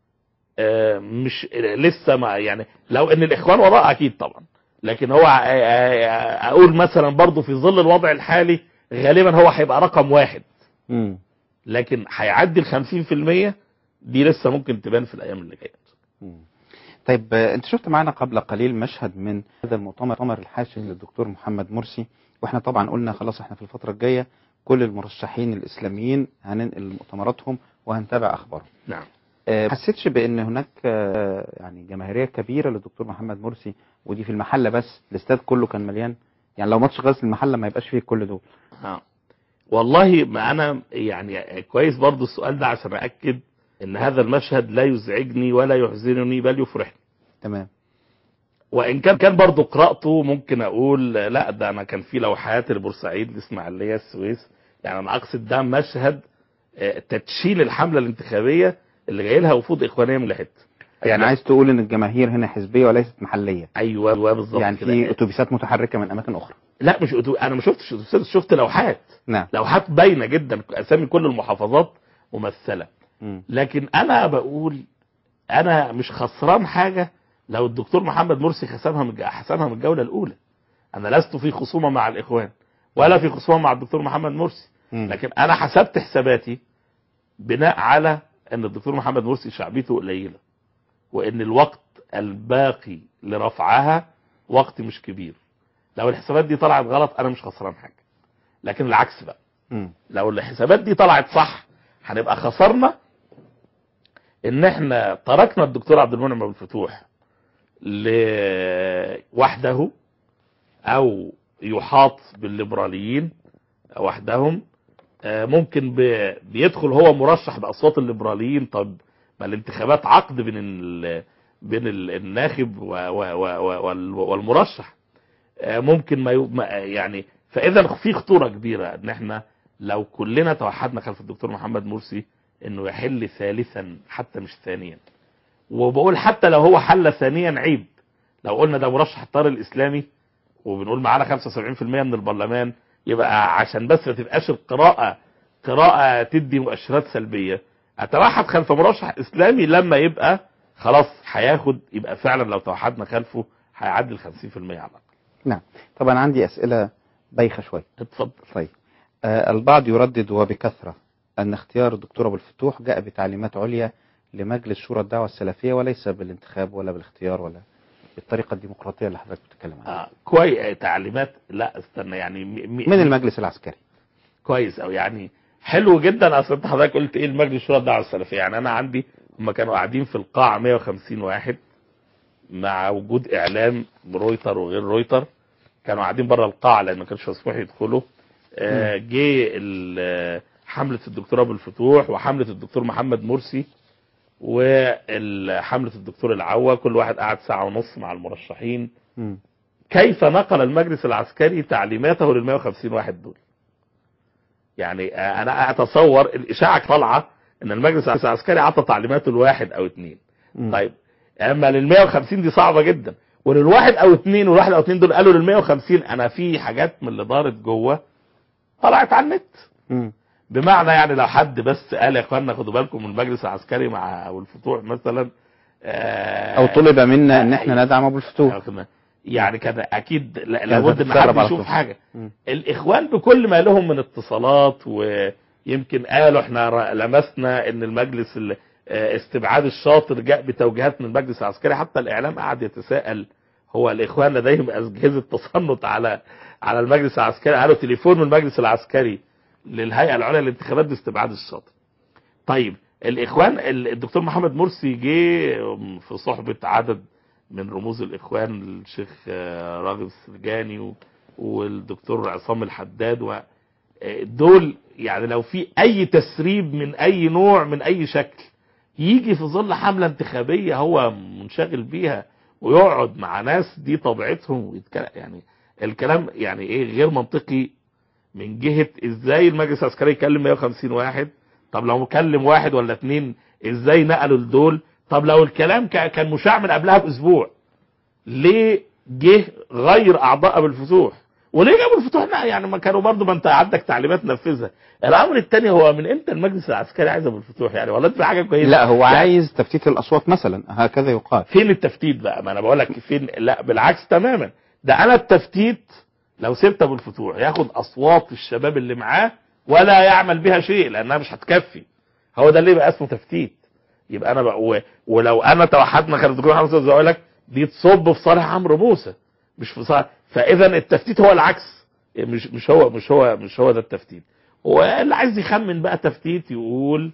[SPEAKER 4] آه، مش لسه ما يعني لو ان الاخوان وراء اكيد طبعا لكن هو ع- ع- اقول مثلا برضو في ظل الوضع الحالي غالبا هو هيبقى رقم واحد
[SPEAKER 3] مم.
[SPEAKER 4] لكن هيعدي ال 50% دي لسه ممكن تبان في الايام اللي جايه
[SPEAKER 3] مم. طيب آه، انت شفت معنا قبل قليل مشهد من هذا المؤتمر مؤتمر الحاشد للدكتور محمد مرسي واحنا طبعا قلنا خلاص احنا في الفترة الجاية كل المرشحين الإسلاميين هننقل مؤتمراتهم وهنتابع أخبارهم
[SPEAKER 4] نعم
[SPEAKER 3] آه، حسيتش بان هناك آه، يعني جماهيريه كبيره للدكتور محمد مرسي ودي في المحله بس الاستاد كله كان مليان يعني لو ماتش غزل المحله ما يبقاش فيه كل دول
[SPEAKER 4] ها. والله ما انا يعني كويس برضو السؤال ده عشان اكد ان هذا المشهد لا يزعجني ولا يحزنني بل يفرحني
[SPEAKER 3] تمام
[SPEAKER 4] وان كان كان برضو قراءته ممكن اقول لا ده انا كان في لوحات البورسعيد الاسماعيليه السويس يعني انا اقصد ده مشهد آه، تدشين الحمله الانتخابيه اللي جاي لها وفود اخوانيه من حته
[SPEAKER 3] يعني عايز تقول ان الجماهير هنا حزبيه وليست محليه
[SPEAKER 4] ايوه أيوة بالظبط
[SPEAKER 3] يعني
[SPEAKER 4] كده.
[SPEAKER 3] في اتوبيسات متحركه من اماكن اخرى
[SPEAKER 4] لا مش أتو... انا ما شفتش أتوبيسات، شفت لوحات
[SPEAKER 3] نعم
[SPEAKER 4] لوحات باينه جدا اسامي كل المحافظات ممثله
[SPEAKER 3] مم.
[SPEAKER 4] لكن انا بقول انا مش خسران حاجه لو الدكتور محمد مرسي حسمها من حسمها من الجوله الاولى انا لست في خصومه مع الاخوان ولا في خصومه مع الدكتور محمد مرسي
[SPEAKER 3] مم.
[SPEAKER 4] لكن انا حسبت حساباتي بناء على ان الدكتور محمد مرسي شعبيته قليله وان الوقت الباقي لرفعها وقت مش كبير لو الحسابات دي طلعت غلط انا مش خسران حاجه لكن العكس بقى
[SPEAKER 3] مم.
[SPEAKER 4] لو الحسابات دي طلعت صح هنبقى خسرنا ان احنا تركنا الدكتور عبد المنعم ابو الفتوح لوحده او يحاط بالليبراليين وحدهم آه، ممكن ب- بيدخل هو مرشح باصوات الليبراليين طب ما الانتخابات عقد بين ال... بين ال- الناخب و... و... و... و... وال- والمرشح آه، ممكن ما يو- ما- يعني فاذا في خطوره كبيره ان احنا لو كلنا توحدنا خلف الدكتور محمد مرسي انه يحل ثالثا حتى مش ثانيا وبقول حتى لو هو حل ثانيا عيب لو قلنا ده مرشح الطار الاسلامي وبنقول معانا 75% من البرلمان يبقى عشان بس ما تبقاش القراءه قراءه تدي مؤشرات سلبيه اتوحد خلف مرشح اسلامي لما يبقى خلاص هياخد يبقى فعلا لو توحدنا خلفه هيعدي ال 50% على الاقل
[SPEAKER 3] نعم طبعا عندي أسئلة بايخة شوية
[SPEAKER 4] اتفضل
[SPEAKER 3] طيب آه البعض يردد وبكثرة أن اختيار الدكتور أبو الفتوح جاء بتعليمات عليا لمجلس شورى الدعوة السلفية وليس بالانتخاب ولا بالاختيار ولا بالطريقة الديمقراطية اللي حضرتك بتتكلم عنها
[SPEAKER 4] آه كويس تعليمات لا استنى يعني م- م-
[SPEAKER 3] من المجلس العسكري
[SPEAKER 4] كويس او يعني حلو جدا اصل انت حضرتك قلت ايه المجلس شورى الدعوه السلفيه يعني انا عندي هم كانوا قاعدين في القاعه 150 واحد مع وجود اعلام رويتر وغير رويتر كانوا قاعدين بره القاعه لان ما كانش مسموح يدخلوا آه، جه ال- حمله الدكتور ابو الفتوح وحمله الدكتور محمد مرسي وحمله الدكتور العوا كل واحد قعد ساعه ونص مع المرشحين
[SPEAKER 3] مم.
[SPEAKER 4] كيف نقل المجلس العسكري تعليماته لل 150 واحد دول يعني آه، انا اتصور الاشاعه طالعه ان المجلس العسكري عطى تعليماته لواحد او اثنين
[SPEAKER 3] مم.
[SPEAKER 4] طيب اما لل 150 دي صعبه جدا وللواحد او اثنين والواحد او اثنين دول قالوا لل 150 انا في حاجات من اللي دارت جوه طلعت على النت
[SPEAKER 3] مم.
[SPEAKER 4] بمعنى يعني لو حد بس قال يا اخوانا خدوا بالكم من المجلس العسكري مع ابو الفتوح مثلا آه،
[SPEAKER 3] أو طلب منا أن احنا ندعم أبو الفتوح
[SPEAKER 4] يعني كان اكيد لا-
[SPEAKER 3] كانت
[SPEAKER 4] لابد ان
[SPEAKER 3] هتتسرب
[SPEAKER 4] حد
[SPEAKER 3] على
[SPEAKER 4] يشوف
[SPEAKER 3] طول.
[SPEAKER 4] حاجه
[SPEAKER 3] مم.
[SPEAKER 4] الاخوان بكل ما لهم من اتصالات ويمكن قالوا احنا ر- لمسنا ان المجلس ال- آه، استبعاد الشاطر جاء بتوجيهات من المجلس العسكري حتى الاعلام قعد يتساءل هو الاخوان لديهم اجهزه تصنت على على المجلس العسكري قالوا تليفون من المجلس العسكري للهيئه العليا للانتخابات باستبعاد الشاطر طيب الاخوان ال- الدكتور محمد مرسي جه في صحبه عدد من رموز الاخوان الشيخ آه، راغب السرجاني و- والدكتور عصام الحداد و آه، دول يعني لو في اي تسريب من اي نوع من اي شكل يجي في ظل حمله انتخابيه هو منشغل بيها ويقعد مع ناس دي طبيعتهم ويتكلم يعني الكلام يعني ايه غير منطقي من جهه ازاي المجلس العسكري يكلم 150 واحد طب لو مكلم واحد ولا اتنين ازاي نقلوا لدول طب لو الكلام كا- كان مشاع من قبلها باسبوع ليه جه غير اعضاء ابو الفتوح وليه جابوا الفتوح لا يعني ما كانوا برضه ما انت عندك تعليمات نفذها الامر الثاني هو من امتى المجلس العسكري عايز ابو الفتوح يعني ولا انت في حاجه كويسه
[SPEAKER 3] لا هو
[SPEAKER 4] يعني
[SPEAKER 3] عايز تفتيت الأصوات مثلا هكذا يقال
[SPEAKER 4] فين التفتيت بقى ما انا بقول لك فين لا بالعكس تماما ده انا التفتيت لو سبت ابو الفتوح ياخد اصوات الشباب اللي معاه ولا يعمل بها شيء لانها مش هتكفي هو ده اللي يبقى اسمه تفتيت يبقى انا بقى و... ولو انا توحدنا خالد الدكتور محمد صلى اقول لك دي تصب في صالح عمرو موسى مش في صالح فاذا التفتيت هو العكس مش مش هو مش هو مش هو ده التفتيت واللي عايز يخمن بقى تفتيت يقول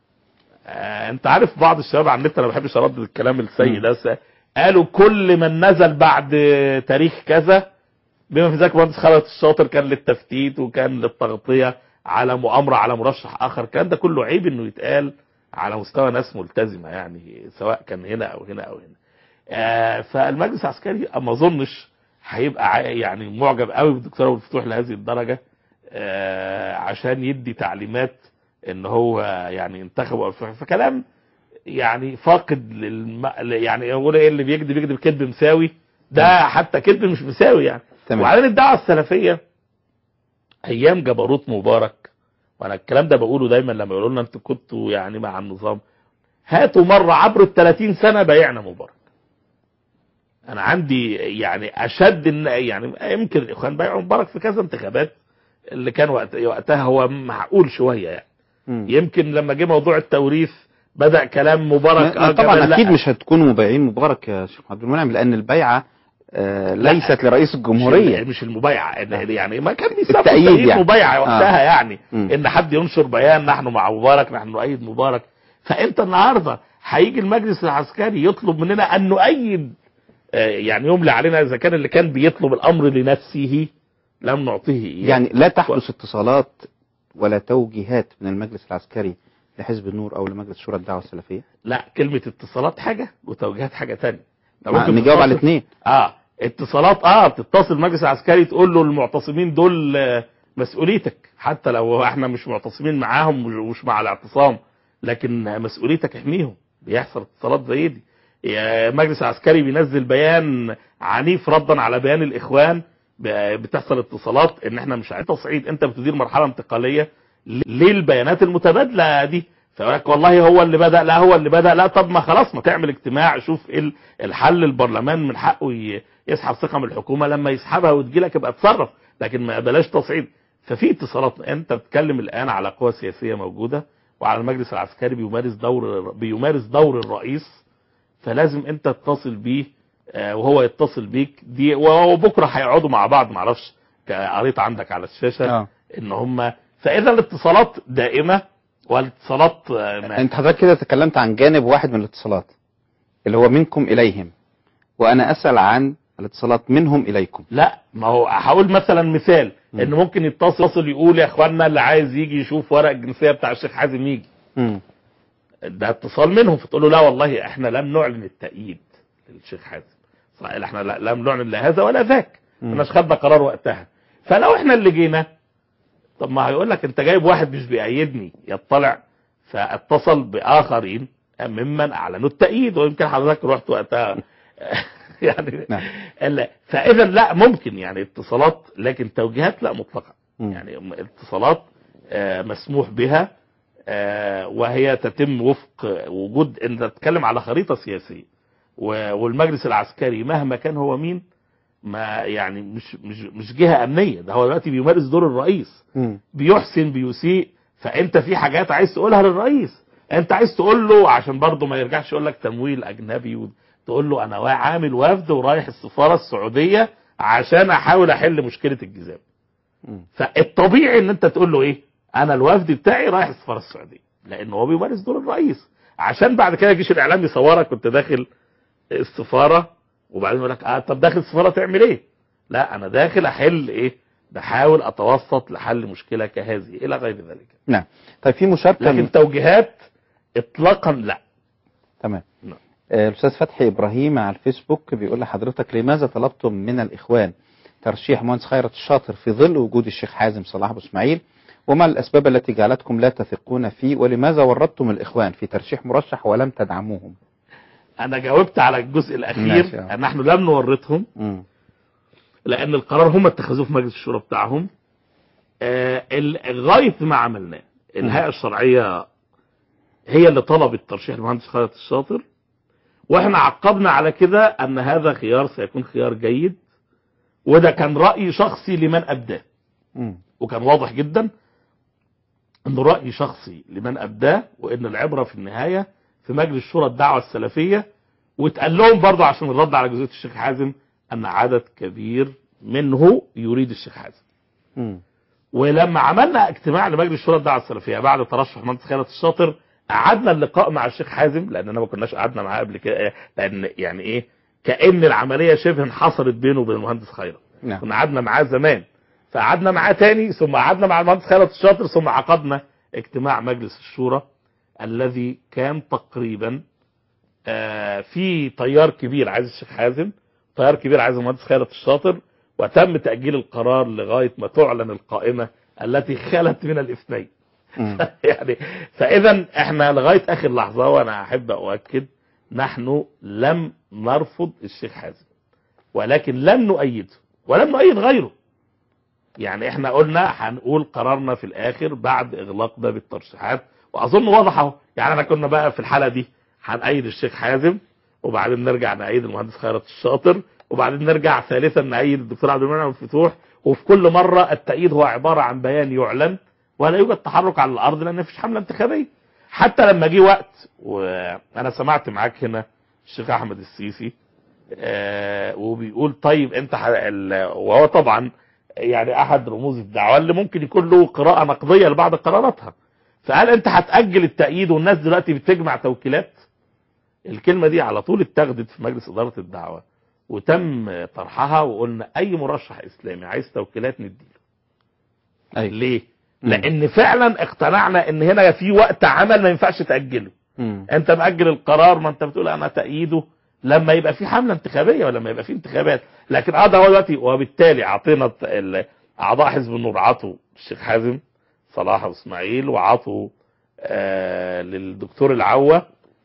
[SPEAKER 4] آه انت عارف بعض الشباب على النت انا ما بحبش اردد الكلام السيء ده س- قالوا كل من نزل بعد تاريخ كذا بما في ذلك مهندس خالد الشاطر كان للتفتيت وكان للتغطيه على مؤامره على مرشح اخر الكلام ده كله عيب انه يتقال على مستوى ناس ملتزمه يعني سواء كان هنا او هنا او هنا آه فالمجلس العسكري ما اظنش هيبقى ع- يعني معجب قوي بالدكتور ابو الفتوح لهذه الدرجه آه عشان يدي تعليمات ان هو يعني انتخب أبو الفتوح فكلام يعني فاقد للم... يعني يقول ايه اللي بيكذب بيكذب كذب مساوي ده حتى كذب مش مساوي يعني
[SPEAKER 3] تمام
[SPEAKER 4] وبعدين الدعوه السلفيه ايام جبروت مبارك وانا الكلام ده بقوله دايما لما يقولوا لنا انتوا كنتوا يعني مع النظام هاتوا مره عبر ال 30 سنه بايعنا مبارك انا عندي يعني اشد إن يعني يمكن الاخوان بايعوا مبارك في كذا انتخابات اللي كان وقت وقتها هو معقول شويه يعني
[SPEAKER 3] مم.
[SPEAKER 4] يمكن لما جه موضوع التوريث بدا كلام مبارك
[SPEAKER 3] ما-
[SPEAKER 4] آه
[SPEAKER 3] طبعا
[SPEAKER 4] جمال لا.
[SPEAKER 3] اكيد مش هتكونوا مبايعين مبارك يا شيخ عبد المنعم لان البيعه آه ليست لرئيس الجمهوريه
[SPEAKER 4] مش, مش المبايعه
[SPEAKER 3] آه.
[SPEAKER 4] يعني ما كان بيسموا
[SPEAKER 3] التأييد
[SPEAKER 4] التأييد
[SPEAKER 3] يعني.
[SPEAKER 4] مبايعه وقتها
[SPEAKER 3] آه.
[SPEAKER 4] يعني
[SPEAKER 3] مم.
[SPEAKER 4] ان حد ينشر بيان نحن مع مبارك نحن نؤيد مبارك فانت النهارده هيجي المجلس العسكري يطلب مننا ان نؤيد آه، يعني يملي علينا اذا كان اللي كان بيطلب الامر لنفسه لم نعطيه إياه.
[SPEAKER 3] يعني لا تحدث اتصالات ولا توجيهات من المجلس العسكري لحزب النور او لمجلس شورى الدعوه السلفيه
[SPEAKER 4] لا كلمه اتصالات حاجه وتوجيهات حاجه ثانيه
[SPEAKER 3] مع- نجاوب على الاثنين
[SPEAKER 4] اه اتصالات اه بتتصل مجلس العسكري تقول له المعتصمين دول آه، مسؤوليتك حتى لو احنا مش معتصمين معاهم ومش مع الاعتصام لكن مسؤوليتك احميهم بيحصل اتصالات زي دي يا مجلس عسكري بينزل بيان عنيف ردا على بيان الاخوان ب- بتحصل اتصالات ان احنا مش عايزين تصعيد انت بتدير مرحله انتقاليه ليه البيانات المتبادله دي فيقول لك والله هو اللي بدا لا هو اللي بدا لا طب ما خلاص ما تعمل اجتماع شوف ايه ال- الحل البرلمان من حقه ي- يسحب ثقه من الحكومه لما يسحبها وتجي لك ابقى اتصرف لكن ما بلاش تصعيد ففي اتصالات انت بتتكلم الان على قوى سياسيه موجوده وعلى المجلس العسكري بيمارس دور بيمارس دور الرئيس فلازم انت تتصل بيه آه، وهو يتصل بيك دي وبكره هيقعدوا مع بعض معرفش ك- قريت عندك على الشاشه
[SPEAKER 3] اه
[SPEAKER 4] ان هم فاذا الاتصالات دائمه والاتصالات آه، ما-
[SPEAKER 3] انت حضرتك كده تكلمت عن جانب واحد من الاتصالات اللي هو منكم اليهم وانا اسال عن الاتصالات منهم اليكم
[SPEAKER 4] لا ما هو هقول مثلا مثال
[SPEAKER 3] مم.
[SPEAKER 4] ان ممكن يتصل يقول يا اخوانا اللي عايز يجي يشوف ورق الجنسيه بتاع الشيخ حازم يجي
[SPEAKER 3] مم.
[SPEAKER 4] ده اتصال منهم فتقول له لا والله احنا لم نعلن التأييد للشيخ حازم صح احنا لا- لم نعلن لا هذا ولا ذاك
[SPEAKER 3] مم.
[SPEAKER 4] كناش خدنا قرار وقتها فلو احنا اللي جينا طب ما هيقول لك انت جايب واحد مش بيأيدني يطلع فاتصل باخرين ممن اعلنوا التأييد ويمكن حضرتك رحت وقتها يعني
[SPEAKER 3] نعم.
[SPEAKER 4] لا فاذا لا ممكن يعني اتصالات لكن توجيهات لا مطلقا
[SPEAKER 3] مم.
[SPEAKER 4] يعني اتصالات آه، مسموح بها آه، وهي تتم وفق وجود انت تتكلم على خريطه سياسيه و- والمجلس العسكري مهما كان هو مين ما يعني مش مش مش جهه امنيه ده هو دلوقتي بيمارس دور الرئيس
[SPEAKER 3] مم.
[SPEAKER 4] بيحسن بيسيء فانت في حاجات عايز تقولها للرئيس انت عايز تقول له عشان برضه ما يرجعش يقول لك تمويل اجنبي وتقول له انا وا- عامل وفد ورايح السفاره السعوديه عشان احاول احل مشكله الجزام
[SPEAKER 3] مم.
[SPEAKER 4] فالطبيعي ان انت تقول له ايه انا الوفد بتاعي رايح السفاره السعوديه لان هو بيمارس دور الرئيس عشان بعد كده الجيش الاعلامي يصورك كنت داخل السفاره وبعدين يقول لك اه طب داخل السفاره تعمل ايه لا انا داخل احل ايه بحاول اتوسط لحل مشكله كهذه الى غير ذلك
[SPEAKER 3] نعم طيب في مشاركه من-
[SPEAKER 4] لكن توجيهات اطلاقا لا
[SPEAKER 3] تمام
[SPEAKER 4] نعم.
[SPEAKER 3] آه، الاستاذ فتحي ابراهيم على الفيسبوك بيقول لحضرتك لماذا طلبتم من الاخوان ترشيح مهندس خيرت الشاطر في ظل وجود الشيخ حازم صلاح ابو اسماعيل وما الاسباب التي جعلتكم لا تثقون فيه ولماذا ورطتم الاخوان في ترشيح مرشح ولم تدعموهم
[SPEAKER 4] انا جاوبت على الجزء
[SPEAKER 3] ماشي،
[SPEAKER 4] الاخير
[SPEAKER 3] آه.
[SPEAKER 4] ان نحن لم نورطهم
[SPEAKER 3] مم.
[SPEAKER 4] لان القرار هم اتخذوه في مجلس الشورى بتاعهم آه، ال- غايه ما عملناه الهيئه الشرعيه هي اللي طلبت ترشيح المهندس خالد الشاطر واحنا عقبنا على كده ان هذا خيار سيكون خيار جيد وده كان راي شخصي لمن ابداه
[SPEAKER 3] مم.
[SPEAKER 4] وكان واضح جدا انه راي شخصي لمن ابداه وان العبره في النهايه في مجلس شورى الدعوه السلفيه واتقال لهم برضه عشان الرد على جزئيه الشيخ حازم ان عدد كبير منه يريد الشيخ حازم
[SPEAKER 3] مم.
[SPEAKER 4] ولما عملنا اجتماع لمجلس شورى الدعوه السلفيه بعد ترشح مهندس خالد الشاطر قعدنا اللقاء مع الشيخ حازم لاننا ما كناش قعدنا معاه قبل كده لان يعني ايه كان العمليه شبه انحصرت بينه وبين المهندس خيرت
[SPEAKER 3] نعم
[SPEAKER 4] كنا قعدنا معاه زمان فقعدنا معاه تاني ثم قعدنا مع المهندس خالد الشاطر ثم عقدنا اجتماع مجلس الشورى الذي كان تقريبا آه، في تيار كبير عايز الشيخ حازم تيار كبير عايز المهندس خالد الشاطر وتم تأجيل القرار لغاية ما تعلن القائمة التي خلت من الاثنين
[SPEAKER 3] مم.
[SPEAKER 4] يعني فاذا احنا لغايه اخر لحظه وانا احب اؤكد نحن لم نرفض الشيخ حازم ولكن لم نؤيده ولم نؤيد غيره يعني احنا قلنا هنقول قرارنا في الاخر بعد اغلاق باب الترشيحات واظن واضح اهو يعني انا كنا بقى في الحاله دي هنأيد الشيخ حازم وبعدين نرجع نأيد المهندس خيرت الشاطر وبعدين نرجع ثالثا نأيد الدكتور عبد المنعم الفتوح وفي كل مره التأييد هو عباره عن بيان يعلن ولا يوجد تحرك على الارض لان مفيش حمله انتخابيه حتى لما جه وقت وانا سمعت معاك هنا الشيخ احمد السيسي آه وبيقول طيب انت ح- ال- وهو طبعا يعني احد رموز الدعوه اللي ممكن يكون له قراءه نقديه لبعض قراراتها فقال انت هتاجل التأييد والناس دلوقتي بتجمع توكيلات الكلمه دي على طول اتخذت في مجلس اداره الدعوه وتم طرحها وقلنا اي مرشح اسلامي عايز توكيلات نديله
[SPEAKER 3] أيوة.
[SPEAKER 4] ليه
[SPEAKER 3] مم.
[SPEAKER 4] لان فعلا اقتنعنا ان هنا في وقت عمل ما ينفعش تاجله
[SPEAKER 3] مم.
[SPEAKER 4] انت مأجل القرار ما انت بتقول انا تأييده لما يبقى في حمله انتخابيه ولما يبقى في انتخابات لكن اه ده هو دلوقتي وبالتالي اعطينا الت- ال- اعضاء حزب النور عطوا الشيخ حازم صلاح واسماعيل وعطوا آه للدكتور العوة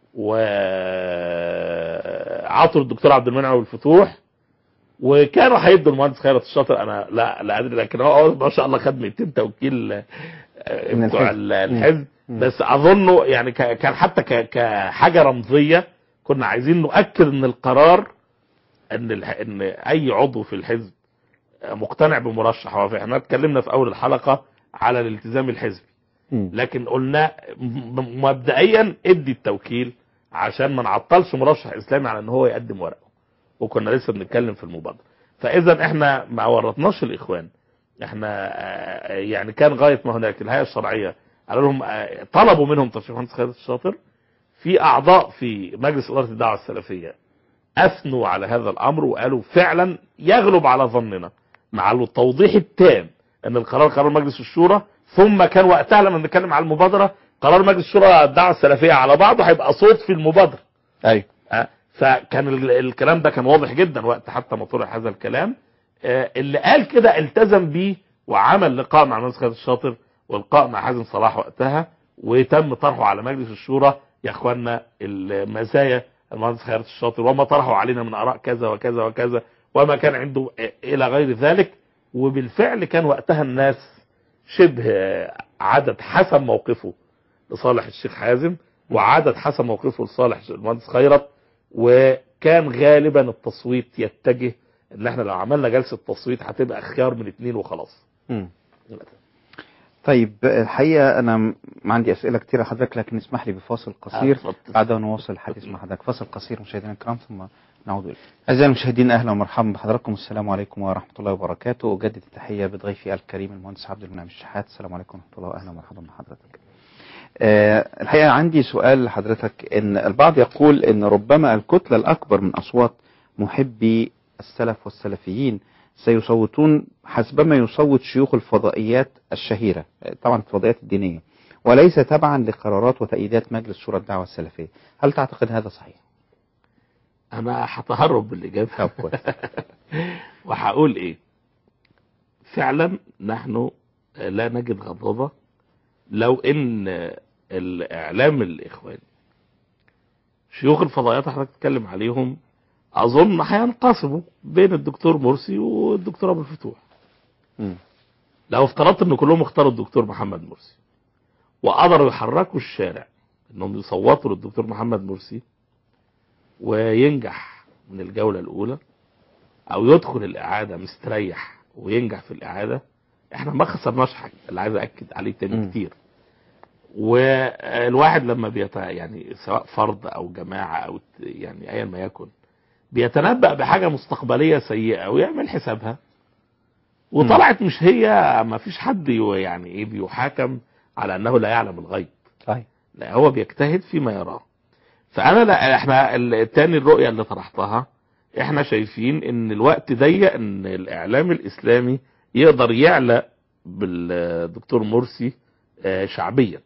[SPEAKER 4] وعطوا للدكتور عبد المنعم والفتوح وكانوا هيدوا المهندس خيرت الشاطر انا لا لا ادري لكن هو هو ما شاء الله خد 200 توكيل آه،
[SPEAKER 3] من
[SPEAKER 4] بتوع
[SPEAKER 3] الحزب.
[SPEAKER 4] ال- الحزب
[SPEAKER 3] مم.
[SPEAKER 4] بس اظنه يعني ك- كان حتى ك- كحاجه رمزيه كنا عايزين نؤكد ان القرار ان الح- ان اي عضو في الحزب مقتنع بمرشح هو احنا اتكلمنا في اول الحلقه على الالتزام الحزبي
[SPEAKER 3] مم.
[SPEAKER 4] لكن قلنا م- مبدئيا ادي التوكيل عشان ما نعطلش مرشح اسلامي على ان هو يقدم ورقه وكنا لسه بنتكلم في المبادره فاذا احنا ما ورطناش الاخوان احنا آه، يعني كان غايه ما هناك الهيئه الشرعيه قالوا لهم آه، طلبوا منهم ترشيح مهندس خالد الشاطر في اعضاء في مجلس اداره الدعوه السلفيه اثنوا على هذا الامر وقالوا فعلا يغلب على ظننا مع التوضيح التام ان القرار قرار مجلس الشورى ثم كان وقتها لما بنتكلم على المبادره قرار مجلس الشورى الدعوه السلفيه على بعضه هيبقى صوت في المبادره
[SPEAKER 3] ايوه
[SPEAKER 4] أه؟ فكان ال- الكلام ده كان واضح جدا وقت حتى ما طرح هذا الكلام آه، اللي قال كده التزم بيه وعمل لقاء مع المهندس خالد الشاطر ولقاء مع حازم صلاح وقتها وتم طرحه على مجلس الشورى يا اخوانا المزايا المهندس خالد الشاطر وما طرحه علينا من اراء كذا وكذا وكذا وما كان عنده آه، الى غير ذلك وبالفعل كان وقتها الناس شبه آه، عدد حسب موقفه لصالح الشيخ حازم وعدد حسب موقفه لصالح المهندس خيرت وكان غالبا التصويت يتجه ان احنا لو عملنا جلسه تصويت هتبقى خيار من اتنين وخلاص
[SPEAKER 3] مم. طيب الحقيقة أنا م- عندي أسئلة كتيرة حضرتك لكن اسمح لي بفاصل قصير
[SPEAKER 4] اتفضل.
[SPEAKER 3] بعد أن نواصل الحديث مع حضرتك فاصل قصير مشاهدينا الكرام ثم نعود إليكم أعزائي المشاهدين أهلا ومرحبا بحضراتكم السلام عليكم ورحمة الله وبركاته أجدد التحية بضيفي الكريم المهندس عبد المنعم الشحات السلام عليكم ورحمة الله وأهلا ومرحبا بحضرتك آه، الحقيقة عندي سؤال لحضرتك إن البعض يقول إن ربما الكتلة الأكبر من أصوات محبي السلف والسلفيين سيصوتون حسبما يصوت شيوخ الفضائيات الشهيرة آه، طبعا الفضائيات الدينية وليس تبعا لقرارات وتأييدات مجلس شورى الدعوة السلفية هل تعتقد هذا صحيح؟
[SPEAKER 4] انا هتهرب بالاجابه
[SPEAKER 3] طب كويس.
[SPEAKER 4] وهقول ايه فعلا نحن لا نجد غضاضه لو ان الاعلام الاخواني شيوخ الفضائيات اللي حضرتك بتتكلم عليهم اظن هينقسموا بين الدكتور مرسي والدكتور ابو الفتوح
[SPEAKER 3] مم.
[SPEAKER 4] لو افترضت ان كلهم اختاروا الدكتور محمد مرسي وقدروا يحركوا الشارع انهم يصوتوا للدكتور محمد مرسي وينجح من الجولة الاولى او يدخل الاعادة مستريح وينجح في الاعادة احنا ما خسرناش حاجة اللي عايز اكد عليه تاني
[SPEAKER 3] مم.
[SPEAKER 4] كتير والواحد لما بيت يعني سواء فرد او جماعة او ت- يعني ايا ما يكن بيتنبأ بحاجة مستقبلية سيئة ويعمل حسابها وطلعت مش هي ما فيش حد يو- يعني ايه بيحاكم على انه لا يعلم الغيب
[SPEAKER 3] صحيح
[SPEAKER 4] لا هو بيجتهد فيما يراه فانا لا احنا التاني الرؤيه اللي طرحتها احنا شايفين ان الوقت ضيق ان الاعلام الاسلامي يقدر يعلى بالدكتور مرسي آه، شعبيا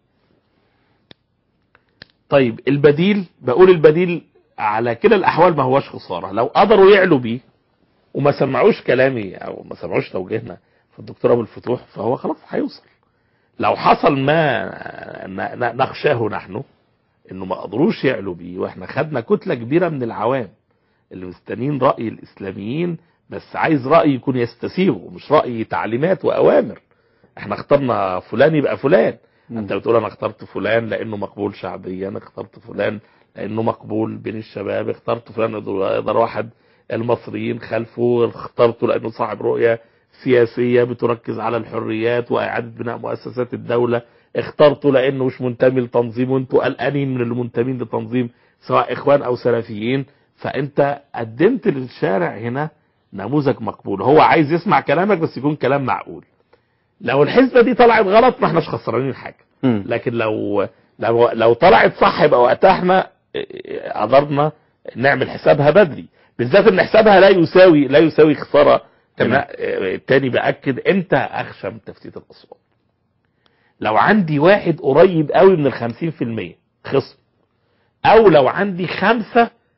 [SPEAKER 4] طيب البديل بقول البديل على كلا الاحوال ما هوش خساره لو قدروا يعلوا بيه وما سمعوش كلامي او ما سمعوش توجيهنا في الدكتور ابو الفتوح فهو خلاص هيوصل لو حصل ما ن- ن- نخشاه نحن انه ما قدروش يعلوا بيه واحنا خدنا كتله كبيره من العوام اللي مستنين راي الاسلاميين بس عايز راي يكون يستسيغه مش راي تعليمات واوامر احنا اخترنا فلان يبقى فلان انت بتقول انا اخترت فلان لانه مقبول شعبيا اخترت فلان لانه مقبول بين الشباب اخترت فلان يقدر واحد المصريين خلفه اخترته لانه صاحب رؤيه سياسيه بتركز على الحريات واعاده بناء مؤسسات الدوله اخترته لانه مش منتمي لتنظيم وانتوا قلقانين من المنتمين لتنظيم سواء اخوان او سلفيين فانت قدمت للشارع هنا نموذج مقبول هو عايز يسمع كلامك بس يكون كلام معقول لو الحسبه دي طلعت غلط ما احناش خسرانين حاجه
[SPEAKER 3] مم.
[SPEAKER 4] لكن لو لو لو طلعت صح يبقى وقتها احنا قدرنا نعمل حسابها بدري بالذات ان حسابها لا يساوي لا يساوي خساره
[SPEAKER 3] تمام.
[SPEAKER 4] تمام التاني باكد انت اخشى من تفتيت الاصوات لو عندي واحد قريب قوي من الخمسين في المية خصم او لو عندي خمسة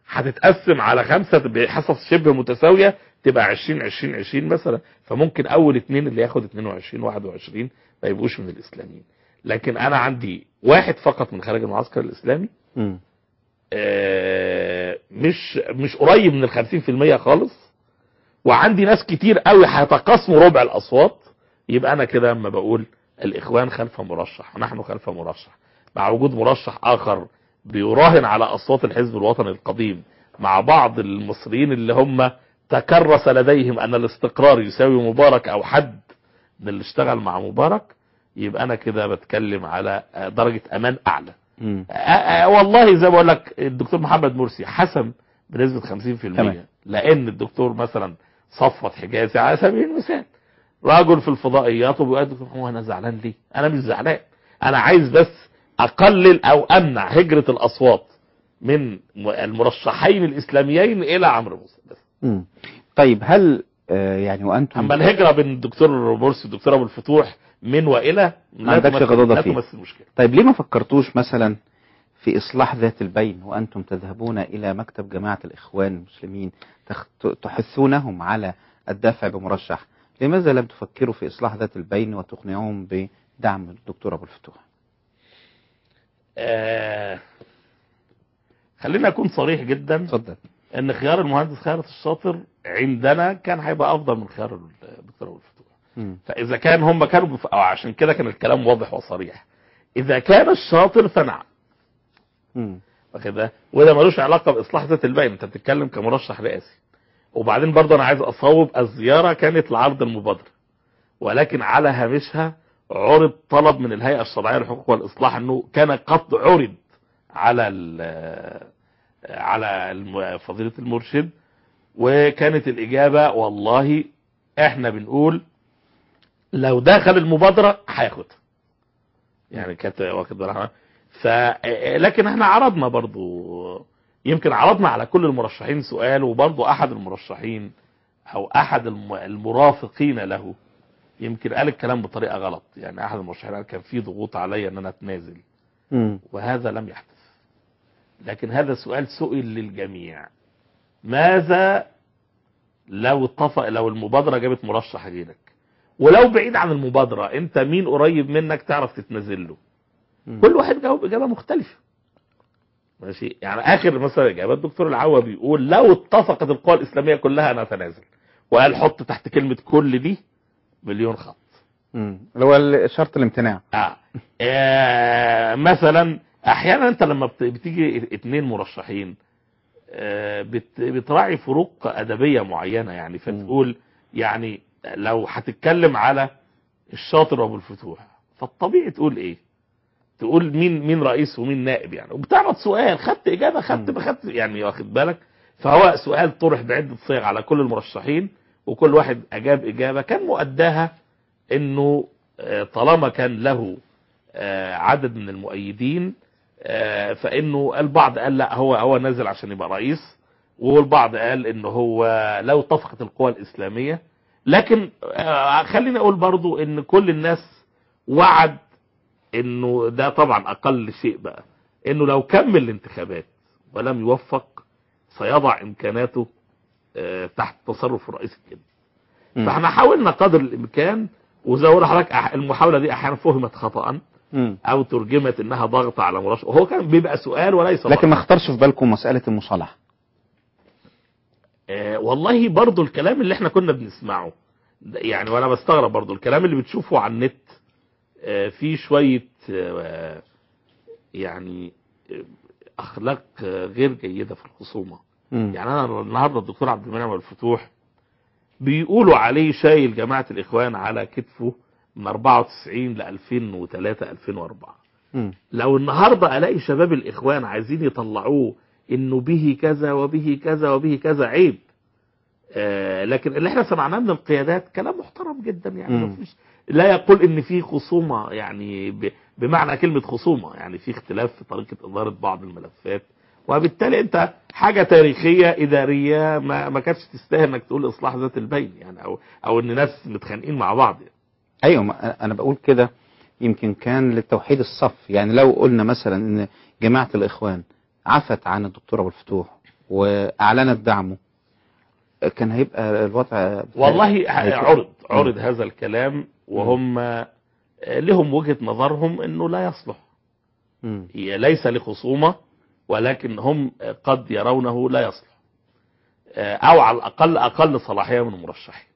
[SPEAKER 4] هتتقسم على خمسة بحصص شبه متساوية تبقى 20 20 20 مثلا فممكن اول اتنين اللي ياخد 22 21 ما يبقوش من الاسلاميين لكن انا عندي واحد فقط من خارج المعسكر الاسلامي
[SPEAKER 3] مم.
[SPEAKER 4] آه، مش مش قريب من ال 50% خالص وعندي ناس كتير قوي هيتقاسموا ربع الاصوات يبقى انا كده اما بقول الاخوان خلف مرشح ونحن خلف مرشح مع وجود مرشح اخر بيراهن على اصوات الحزب الوطني القديم مع بعض المصريين اللي هم تكرس لديهم ان الاستقرار يساوي مبارك او حد من اللي اشتغل مع مبارك يبقى انا كده بتكلم على آه، درجة امان اعلى
[SPEAKER 3] مم.
[SPEAKER 4] آه، آه، والله زي ما بقول لك الدكتور محمد مرسي حسم بنسبة 50%
[SPEAKER 3] تمام.
[SPEAKER 4] لان الدكتور مثلا صفوت حجازي على سبيل المثال راجل في الفضائيات وبيقول الدكتور هو انا زعلان ليه انا مش زعلان انا عايز بس اقلل او امنع هجرة الاصوات من م- المرشحين الاسلاميين الى عمرو موسى بس
[SPEAKER 3] مم. طيب هل آه، يعني وانتم
[SPEAKER 4] اما الهجرة بين الدكتور مرسي والدكتور ابو الفتوح من والى
[SPEAKER 3] ما عندكش
[SPEAKER 4] تمثل-
[SPEAKER 3] غضاضة
[SPEAKER 4] لا
[SPEAKER 3] فيه.
[SPEAKER 4] تمثل مشكلة
[SPEAKER 3] طيب ليه ما فكرتوش مثلا في إصلاح ذات البين وأنتم تذهبون إلى مكتب جماعة الإخوان المسلمين تخ- تحثونهم على الدفع بمرشح لماذا لم تفكروا في إصلاح ذات البين وتقنعوهم بدعم الدكتور أبو الفتوح
[SPEAKER 4] آه خلينا اكون صريح جدا
[SPEAKER 3] اتفضل
[SPEAKER 4] ان خيار المهندس خيرت الشاطر عندنا كان هيبقى افضل من خيار الدكتور ابو الفتوح
[SPEAKER 3] مم.
[SPEAKER 4] فاذا كان هم كانوا بف... أو عشان كده كان الكلام واضح وصريح اذا كان الشاطر فنعم
[SPEAKER 3] مم.
[SPEAKER 4] واخد بالك؟ وده ملوش علاقه باصلاح ذات البين انت بتتكلم كمرشح رئاسي وبعدين برضه انا عايز اصوب الزياره كانت لعرض المبادره ولكن على هامشها عرض طلب من الهيئه الشرعيه للحقوق والاصلاح انه كان قد عرض على ال- على الم- فضيله المرشد وكانت الاجابه والله احنا بنقول لو دخل المبادره هياخدها يعني كانت واخد بالك ف لكن احنا عرضنا برضو يمكن عرضنا على كل المرشحين سؤال وبرضو احد المرشحين او احد الم- المرافقين له يمكن قال الكلام بطريقه غلط يعني احد المرشحين قال كان في ضغوط عليا ان انا اتنازل
[SPEAKER 3] مم.
[SPEAKER 4] وهذا لم يحدث لكن هذا سؤال سئل للجميع ماذا لو اتفق لو المبادرة جابت مرشح غيرك ولو بعيد عن المبادرة انت مين قريب منك تعرف تتنازل له
[SPEAKER 3] مم.
[SPEAKER 4] كل واحد جاوب اجابة مختلفة ماشي يعني اخر مثلا اجابة الدكتور العوا بيقول لو اتفقت القوى الاسلامية كلها انا اتنازل وقال حط تحت كلمة كل دي مليون خط
[SPEAKER 3] مم. اللي هو شرط الامتناع
[SPEAKER 4] آه. آه مثلا احيانا انت لما بت- بتيجي اتنين مرشحين آه بت- بتراعي فروق ادبيه معينه يعني فتقول يعني لو هتتكلم على الشاطر وابو الفتوح فالطبيعي تقول ايه تقول مين مين رئيس ومين نائب يعني وبتعرض سؤال خدت اجابه خدت ما خدت يعني واخد بالك فهو سؤال طرح بعده صيغ على كل المرشحين وكل واحد اجاب اجابه كان مؤداها انه آه، طالما كان له آه، عدد من المؤيدين آه، فانه البعض قال لا هو هو نازل عشان يبقى رئيس والبعض قال انه هو لو اتفقت القوى الاسلاميه لكن آه، خليني اقول برضو ان كل الناس وعد انه ده طبعا اقل شيء بقى انه لو كمل الانتخابات ولم يوفق سيضع امكاناته آه، تحت تصرف الرئيس الجديد
[SPEAKER 3] مم.
[SPEAKER 4] فاحنا حاولنا قدر الامكان وزي ما بقول لحضرتك أح- المحاوله دي احيانا فهمت خطا
[SPEAKER 3] مم.
[SPEAKER 4] او ترجمت انها ضغط على مرشح وهو كان بيبقى سؤال وليس
[SPEAKER 3] لكن
[SPEAKER 4] ضغط.
[SPEAKER 3] ما اختارش في بالكم مسألة المصالحة
[SPEAKER 4] آه والله برضو الكلام اللي احنا كنا بنسمعه ده يعني وانا بستغرب برضو الكلام اللي بتشوفه على النت آه فيه شويه آه يعني آه، اخلاق آه، غير جيده في الخصومه
[SPEAKER 3] مم.
[SPEAKER 4] يعني انا النهارده الدكتور عبد المنعم الفتوح بيقولوا عليه شايل جماعه الاخوان على كتفه من 94 ل 2003 2004
[SPEAKER 3] مم.
[SPEAKER 4] لو النهارده الاقي شباب الاخوان عايزين يطلعوه انه به كذا وبه كذا وبه كذا عيب آه لكن اللي احنا سمعناه من القيادات كلام محترم جدا يعني
[SPEAKER 3] مم.
[SPEAKER 4] مفيش لا يقول ان في خصومه يعني ب- بمعنى كلمه خصومه يعني في اختلاف في طريقه اداره بعض الملفات وبالتالي انت حاجه تاريخيه اداريه ما ما كانتش تستاهل انك تقول اصلاح ذات البين يعني او او ان ناس متخانقين مع بعض يعني.
[SPEAKER 3] ايوه ما انا بقول كده يمكن كان للتوحيد الصف يعني لو قلنا مثلا ان جماعة الاخوان عفت عن الدكتور ابو الفتوح واعلنت دعمه كان هيبقى الوضع
[SPEAKER 4] والله
[SPEAKER 3] هيكون-
[SPEAKER 4] عرض عرض هذا الكلام وهم لهم وجهة نظرهم انه لا يصلح
[SPEAKER 3] مم.
[SPEAKER 4] هي ليس لخصومة ولكن هم قد يرونه لا يصلح او على الاقل اقل صلاحية من المرشحين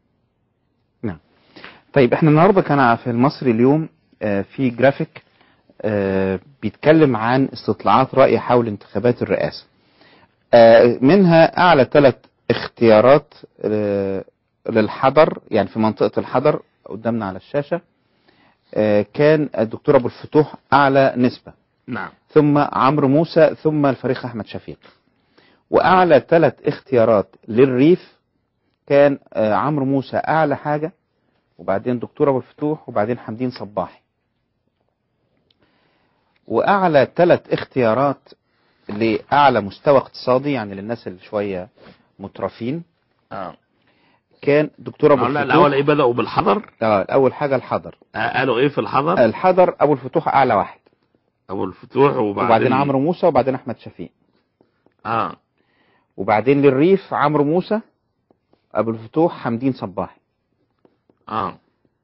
[SPEAKER 3] طيب احنا النهارده كان في المصري اليوم آه، في جرافيك آه، بيتكلم عن استطلاعات رأي حول انتخابات الرئاسة آه، منها أعلى ثلاث اختيارات آه، للحضر يعني في منطقة الحضر قدامنا على الشاشة آه، كان الدكتور أبو الفتوح أعلى نسبة
[SPEAKER 4] نعم
[SPEAKER 3] ثم عمرو موسى ثم الفريق أحمد شفيق وأعلى ثلاث اختيارات للريف كان آه، عمرو موسى أعلى حاجة وبعدين دكتور أبو الفتوح وبعدين حمدين صباحي وأعلى ثلاث اختيارات لأعلى مستوى اقتصادي يعني للناس اللي شوية مترفين
[SPEAKER 4] اه
[SPEAKER 3] كان دكتور أبو
[SPEAKER 4] لا
[SPEAKER 3] الفتوح
[SPEAKER 4] الاول ايه بدأوا بالحضر
[SPEAKER 3] آه أول حاجة الحضر
[SPEAKER 4] آه، قالوا ايه في الحضر
[SPEAKER 3] الحضر أبو الفتوح أعلى واحد
[SPEAKER 4] ابو الفتوح وبعدين,
[SPEAKER 3] وبعدين عمرو موسى وبعدين أحمد شفيق
[SPEAKER 4] اه
[SPEAKER 3] وبعدين للريف عمرو موسى أبو الفتوح حمدين صباحي
[SPEAKER 4] اه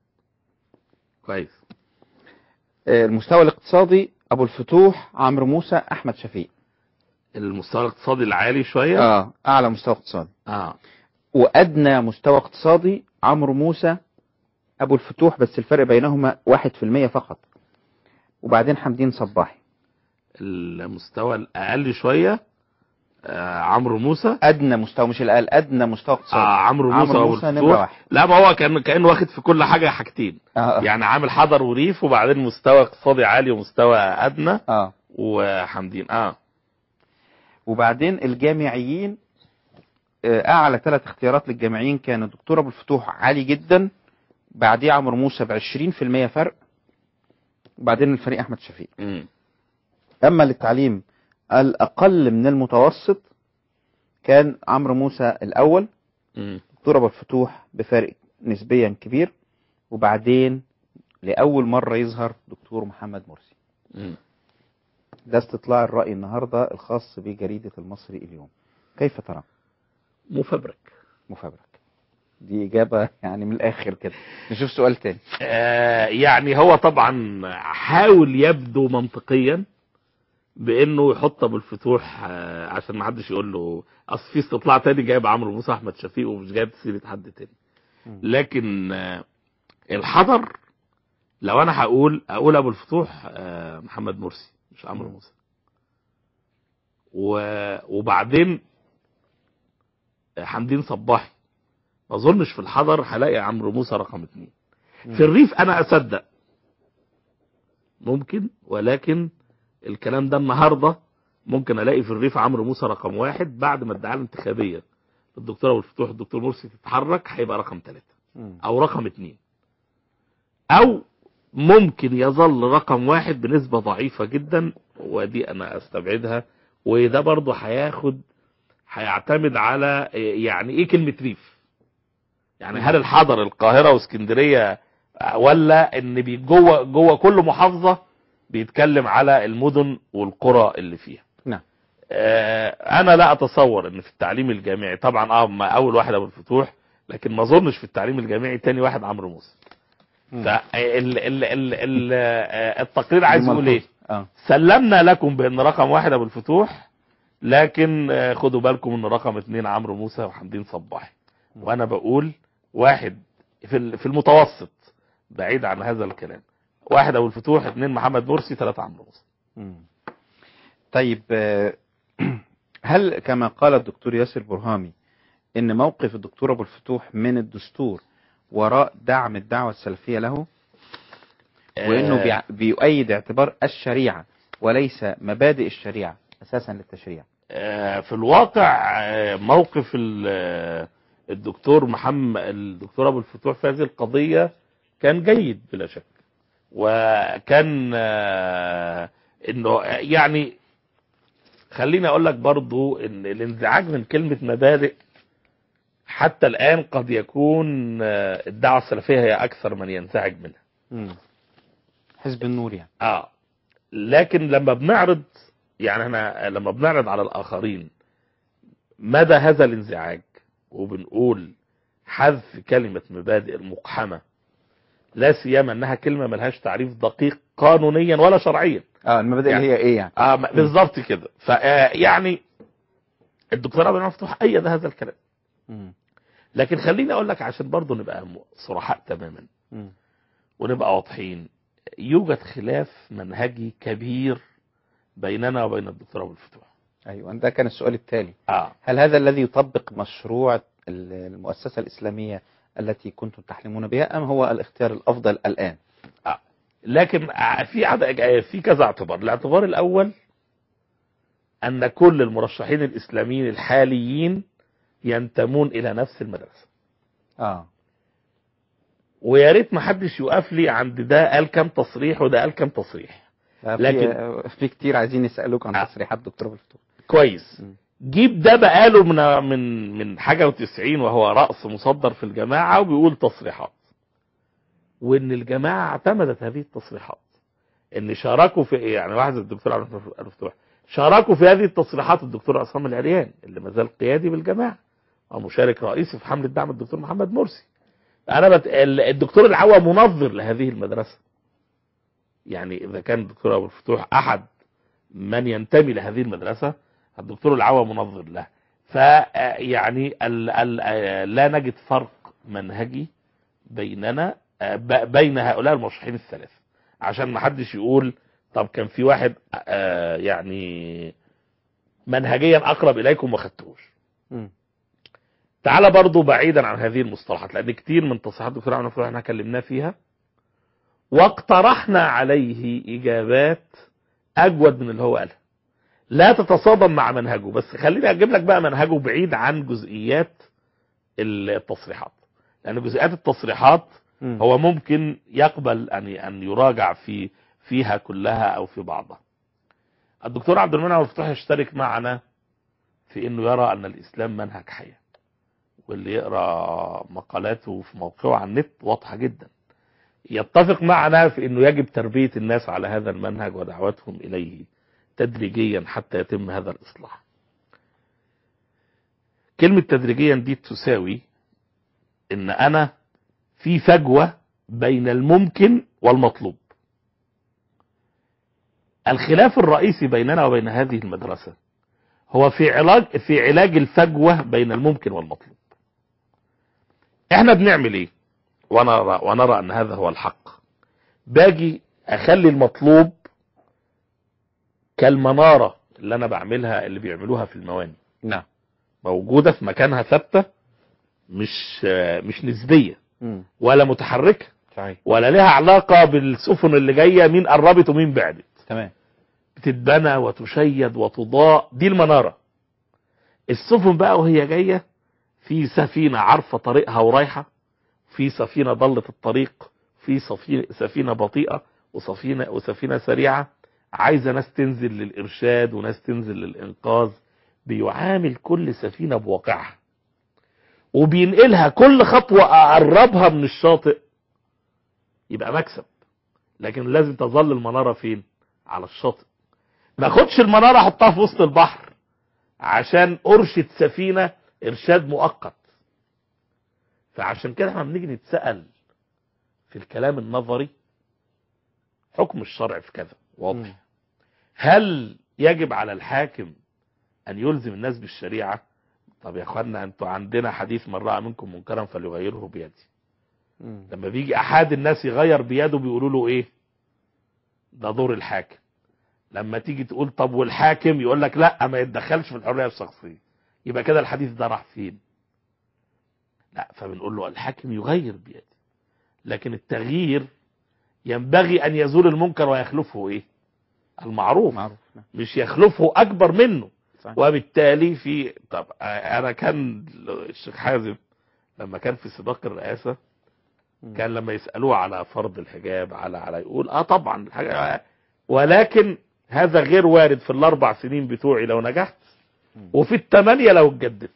[SPEAKER 4] كويس
[SPEAKER 3] آه، المستوى الاقتصادي أبو الفتوح عمرو موسى أحمد شفيق
[SPEAKER 4] المستوى الاقتصادي العالي شوية
[SPEAKER 3] اه أعلى مستوى اقتصادي
[SPEAKER 4] اه
[SPEAKER 3] وأدنى مستوى اقتصادي عمرو موسى أبو الفتوح بس الفرق بينهما واحد في المية فقط وبعدين حمدين صباحي
[SPEAKER 4] المستوى الاقل شوية آه عمرو موسى
[SPEAKER 3] أدنى مستوى مش الأقل أدنى مستوى
[SPEAKER 4] آه
[SPEAKER 3] اقتصادي
[SPEAKER 4] عمرو موسى
[SPEAKER 3] عمرو
[SPEAKER 4] وابو
[SPEAKER 3] موسى نمرة
[SPEAKER 4] الفتوح
[SPEAKER 3] واحد
[SPEAKER 4] لا ما هو كان كانه واخد في كل حاجة حاجتين
[SPEAKER 3] آه.
[SPEAKER 4] يعني عامل حضر وريف وبعدين مستوى اقتصادي عالي ومستوى ادنى
[SPEAKER 3] اه
[SPEAKER 4] وحمدين اه
[SPEAKER 3] وبعدين الجامعيين آه، أعلى ثلاث اختيارات للجامعيين كان الدكتور أبو الفتوح عالي جدا بعديه عمرو موسى ب 20% فرق وبعدين الفريق أحمد شفيق
[SPEAKER 4] مم.
[SPEAKER 3] أما للتعليم الأقل من المتوسط كان عمرو موسى الأول
[SPEAKER 4] مم.
[SPEAKER 3] دكتور أبو الفتوح بفارق نسبيا كبير وبعدين لأول مرة يظهر دكتور محمد مرسي
[SPEAKER 4] مم.
[SPEAKER 3] ده استطلاع الرأي النهاردة الخاص بجريدة المصري اليوم كيف ترى
[SPEAKER 4] مفبرك
[SPEAKER 3] مفبرك دي إجابة يعني من الآخر كده نشوف سؤال تاني
[SPEAKER 4] آه يعني هو طبعا حاول يبدو منطقيا بانه يحط ابو الفتوح آه عشان ما حدش يقول له اصل في استطلاع تاني جايب عمرو موسى احمد شفيق ومش جايب سيره حد تاني
[SPEAKER 3] مم.
[SPEAKER 4] لكن آه الحضر لو انا هقول اقول ابو الفتوح آه محمد مرسي مش عمرو
[SPEAKER 3] مم.
[SPEAKER 4] موسى و- وبعدين حمدين صباحي ما اظنش في الحضر هلاقي عمرو موسى رقم اتنين
[SPEAKER 3] مم.
[SPEAKER 4] في الريف انا اصدق ممكن ولكن الكلام ده النهارده ممكن الاقي في الريف عمرو موسى رقم واحد بعد ما الدعايه الانتخابيه الدكتور ابو الفتوح الدكتور مرسي تتحرك هيبقى رقم ثلاثة
[SPEAKER 3] مم.
[SPEAKER 4] او رقم اتنين او ممكن يظل رقم واحد بنسبة ضعيفة جدا ودي انا استبعدها وده برضه هياخد هيعتمد على يعني ايه كلمة ريف يعني هل الحضر القاهرة واسكندرية ولا ان بي- جوه جوه كل محافظة بيتكلم على المدن والقرى اللي فيها
[SPEAKER 3] نعم
[SPEAKER 4] آه، انا لا اتصور ان في التعليم الجامعي طبعا اه ما اول واحد ابو الفتوح لكن ما اظنش في التعليم الجامعي تاني واحد عمرو موسى
[SPEAKER 3] مم.
[SPEAKER 4] فال ال ال ال آه، التقرير عايز
[SPEAKER 3] دي
[SPEAKER 4] يقول ايه
[SPEAKER 3] ملحوظة. اه
[SPEAKER 4] سلمنا لكم بان رقم واحد ابو الفتوح لكن آه، خدوا بالكم ان رقم اتنين عمرو موسى وحمدين صباحي وانا بقول واحد في ال- في المتوسط بعيد عن هذا الكلام واحد ابو الفتوح اثنين محمد مرسي ثلاثة عمرو موسى
[SPEAKER 3] مم. طيب آه، هل كما قال الدكتور ياسر برهامي ان موقف الدكتور ابو الفتوح من الدستور وراء دعم الدعوة السلفية له وانه
[SPEAKER 4] آه،
[SPEAKER 3] بيع- بيؤيد اعتبار الشريعة وليس مبادئ الشريعة اساسا للتشريع
[SPEAKER 4] آه، في الواقع آه، موقف ال- آه، الدكتور محمد الدكتور ابو الفتوح في هذه القضيه كان جيد بلا شك وكان آه، انه يعني خليني اقول لك برضو ان الانزعاج من كلمه مبادئ حتى الان قد يكون آه، الدعوه السلفيه هي اكثر من ينزعج منها
[SPEAKER 3] مم. حزب النور يعني
[SPEAKER 4] اه لكن لما بنعرض يعني احنا لما بنعرض على الاخرين مدى هذا الانزعاج وبنقول حذف كلمة مبادئ المقحمة لا سيما انها كلمة ملهاش تعريف دقيق قانونيا ولا شرعيا
[SPEAKER 3] اه المبادئ
[SPEAKER 4] يعني-
[SPEAKER 3] اللي هي ايه يعني
[SPEAKER 4] آه م- بالظبط كده فيعني الدكتور عبد المنعم مفتوح ايد هذا الكلام
[SPEAKER 3] مم.
[SPEAKER 4] لكن خليني اقول لك عشان برضه نبقى م- صرحاء تماما
[SPEAKER 3] مم.
[SPEAKER 4] ونبقى واضحين يوجد خلاف منهجي كبير بيننا وبين الدكتور ابو الفتوح
[SPEAKER 3] ايوه ده كان السؤال التالي
[SPEAKER 4] اه
[SPEAKER 3] هل هذا الذي يطبق مشروع ال- المؤسسة الإسلامية التي كنتم تحلمون بها أم هو الاختيار الأفضل الآن
[SPEAKER 4] لكن ع- في عد... في كذا اعتبار الاعتبار الاول ان كل المرشحين الاسلاميين الحاليين ينتمون الى نفس المدرسه
[SPEAKER 3] اه
[SPEAKER 4] ويا ريت ما حدش يقف لي عند ده قال كام تصريح وده قال كام تصريح
[SPEAKER 3] لكن
[SPEAKER 4] لكن-
[SPEAKER 3] في كتير عايزين يسألوك عن
[SPEAKER 4] آه.
[SPEAKER 3] تصريحات دكتور أبو الفتوح
[SPEAKER 4] كويس
[SPEAKER 3] مم.
[SPEAKER 4] جيب ده بقاله من من من حاجه و90 وهو راس مصدر في الجماعه وبيقول تصريحات وان الجماعه اعتمدت هذه التصريحات ان شاركوا في يعني واحد زي الدكتور عبد الفتوح شاركوا في هذه التصريحات الدكتور عصام العريان اللي ما زال قيادي بالجماعه ومشارك رئيسي في حمله دعم الدكتور محمد مرسي انا بت... ال- الدكتور العوا منظر لهذه المدرسه يعني اذا كان الدكتور ابو الفتوح احد من ينتمي لهذه المدرسه الدكتور العوا منظر له فيعني ال... ال... لا نجد فرق منهجي بيننا آه، ب- بين هؤلاء المرشحين الثلاثه عشان ما حدش يقول طب كان في واحد آه، يعني منهجيا اقرب اليكم ما خدتوش
[SPEAKER 3] مم.
[SPEAKER 4] تعالى برضو بعيدا عن هذه المصطلحات لان كتير من تصريحات الدكتور عبد الفتوح احنا كلمناه فيها واقترحنا عليه اجابات اجود من اللي هو قالها لا تتصادم مع منهجه بس خليني اجيب لك بقى منهجه بعيد عن جزئيات التصريحات لان جزئيات التصريحات
[SPEAKER 3] مم.
[SPEAKER 4] هو ممكن يقبل ان ان يراجع في فيها كلها او في بعضها الدكتور عبد المنعم الفتوح يشترك معنا في انه يرى ان الاسلام منهج حياه واللي يقرا مقالاته في موقعه على النت واضحه جدا يتفق معنا في انه يجب تربيه الناس على هذا المنهج ودعوتهم اليه تدريجيا حتى يتم هذا الاصلاح كلمه تدريجيا دي تساوي ان انا في فجوه بين الممكن والمطلوب الخلاف الرئيسي بيننا وبين هذه المدرسه هو في علاج في علاج الفجوه بين الممكن والمطلوب احنا بنعمل ايه ونرى ونرى ان هذا هو الحق باجي اخلي المطلوب كالمناره اللي انا بعملها اللي بيعملوها في المواني
[SPEAKER 3] نعم
[SPEAKER 4] موجوده في مكانها ثابته مش مش نسبيه
[SPEAKER 3] مم.
[SPEAKER 4] ولا متحركه
[SPEAKER 3] صحيح
[SPEAKER 4] ولا لها علاقه بالسفن اللي جايه مين قربت ومين بعدت
[SPEAKER 3] تمام
[SPEAKER 4] بتتبنى وتشيد وتضاء دي المنارة السفن بقى وهي جاية في سفينة عارفة طريقها ورايحة في سفينة ضلت الطريق في سفينة, سفينة بطيئة وسفينة, وسفينة سريعة عايزة ناس تنزل للإرشاد وناس تنزل للإنقاذ بيعامل كل سفينة بواقعها وبينقلها كل خطوة أقربها من الشاطئ يبقى مكسب لكن لازم تظل المنارة فين على الشاطئ ما اخدش المنارة احطها في وسط البحر عشان ارشد سفينة ارشاد مؤقت فعشان كده احنا بنيجي نتسأل في الكلام النظري حكم الشرع في كذا
[SPEAKER 3] مم.
[SPEAKER 4] واضح هل يجب على الحاكم ان يلزم الناس بالشريعة طب يا اخوانا انتوا عندنا حديث من رأى منكم منكرا فليغيره بيده
[SPEAKER 3] مم.
[SPEAKER 4] لما بيجي احد الناس يغير بيده بيقولوا له ايه ده دور الحاكم لما تيجي تقول طب والحاكم يقول لك لا ما يتدخلش في الحريه الشخصيه يبقى كده الحديث ده راح فين لا فبنقول له الحاكم يغير بيده لكن التغيير ينبغي ان يزول المنكر ويخلفه ايه المعروف
[SPEAKER 3] معروف نعم.
[SPEAKER 4] مش يخلفه اكبر منه
[SPEAKER 3] صحيح.
[SPEAKER 4] وبالتالي في طب انا كان الشيخ حازم لما كان في سباق الرئاسه
[SPEAKER 3] مم.
[SPEAKER 4] كان لما يسالوه على فرض الحجاب على على يقول اه طبعا الحاجة ولكن هذا غير وارد في الاربع سنين بتوعي لو نجحت
[SPEAKER 3] مم.
[SPEAKER 4] وفي الثمانيه لو اتجددت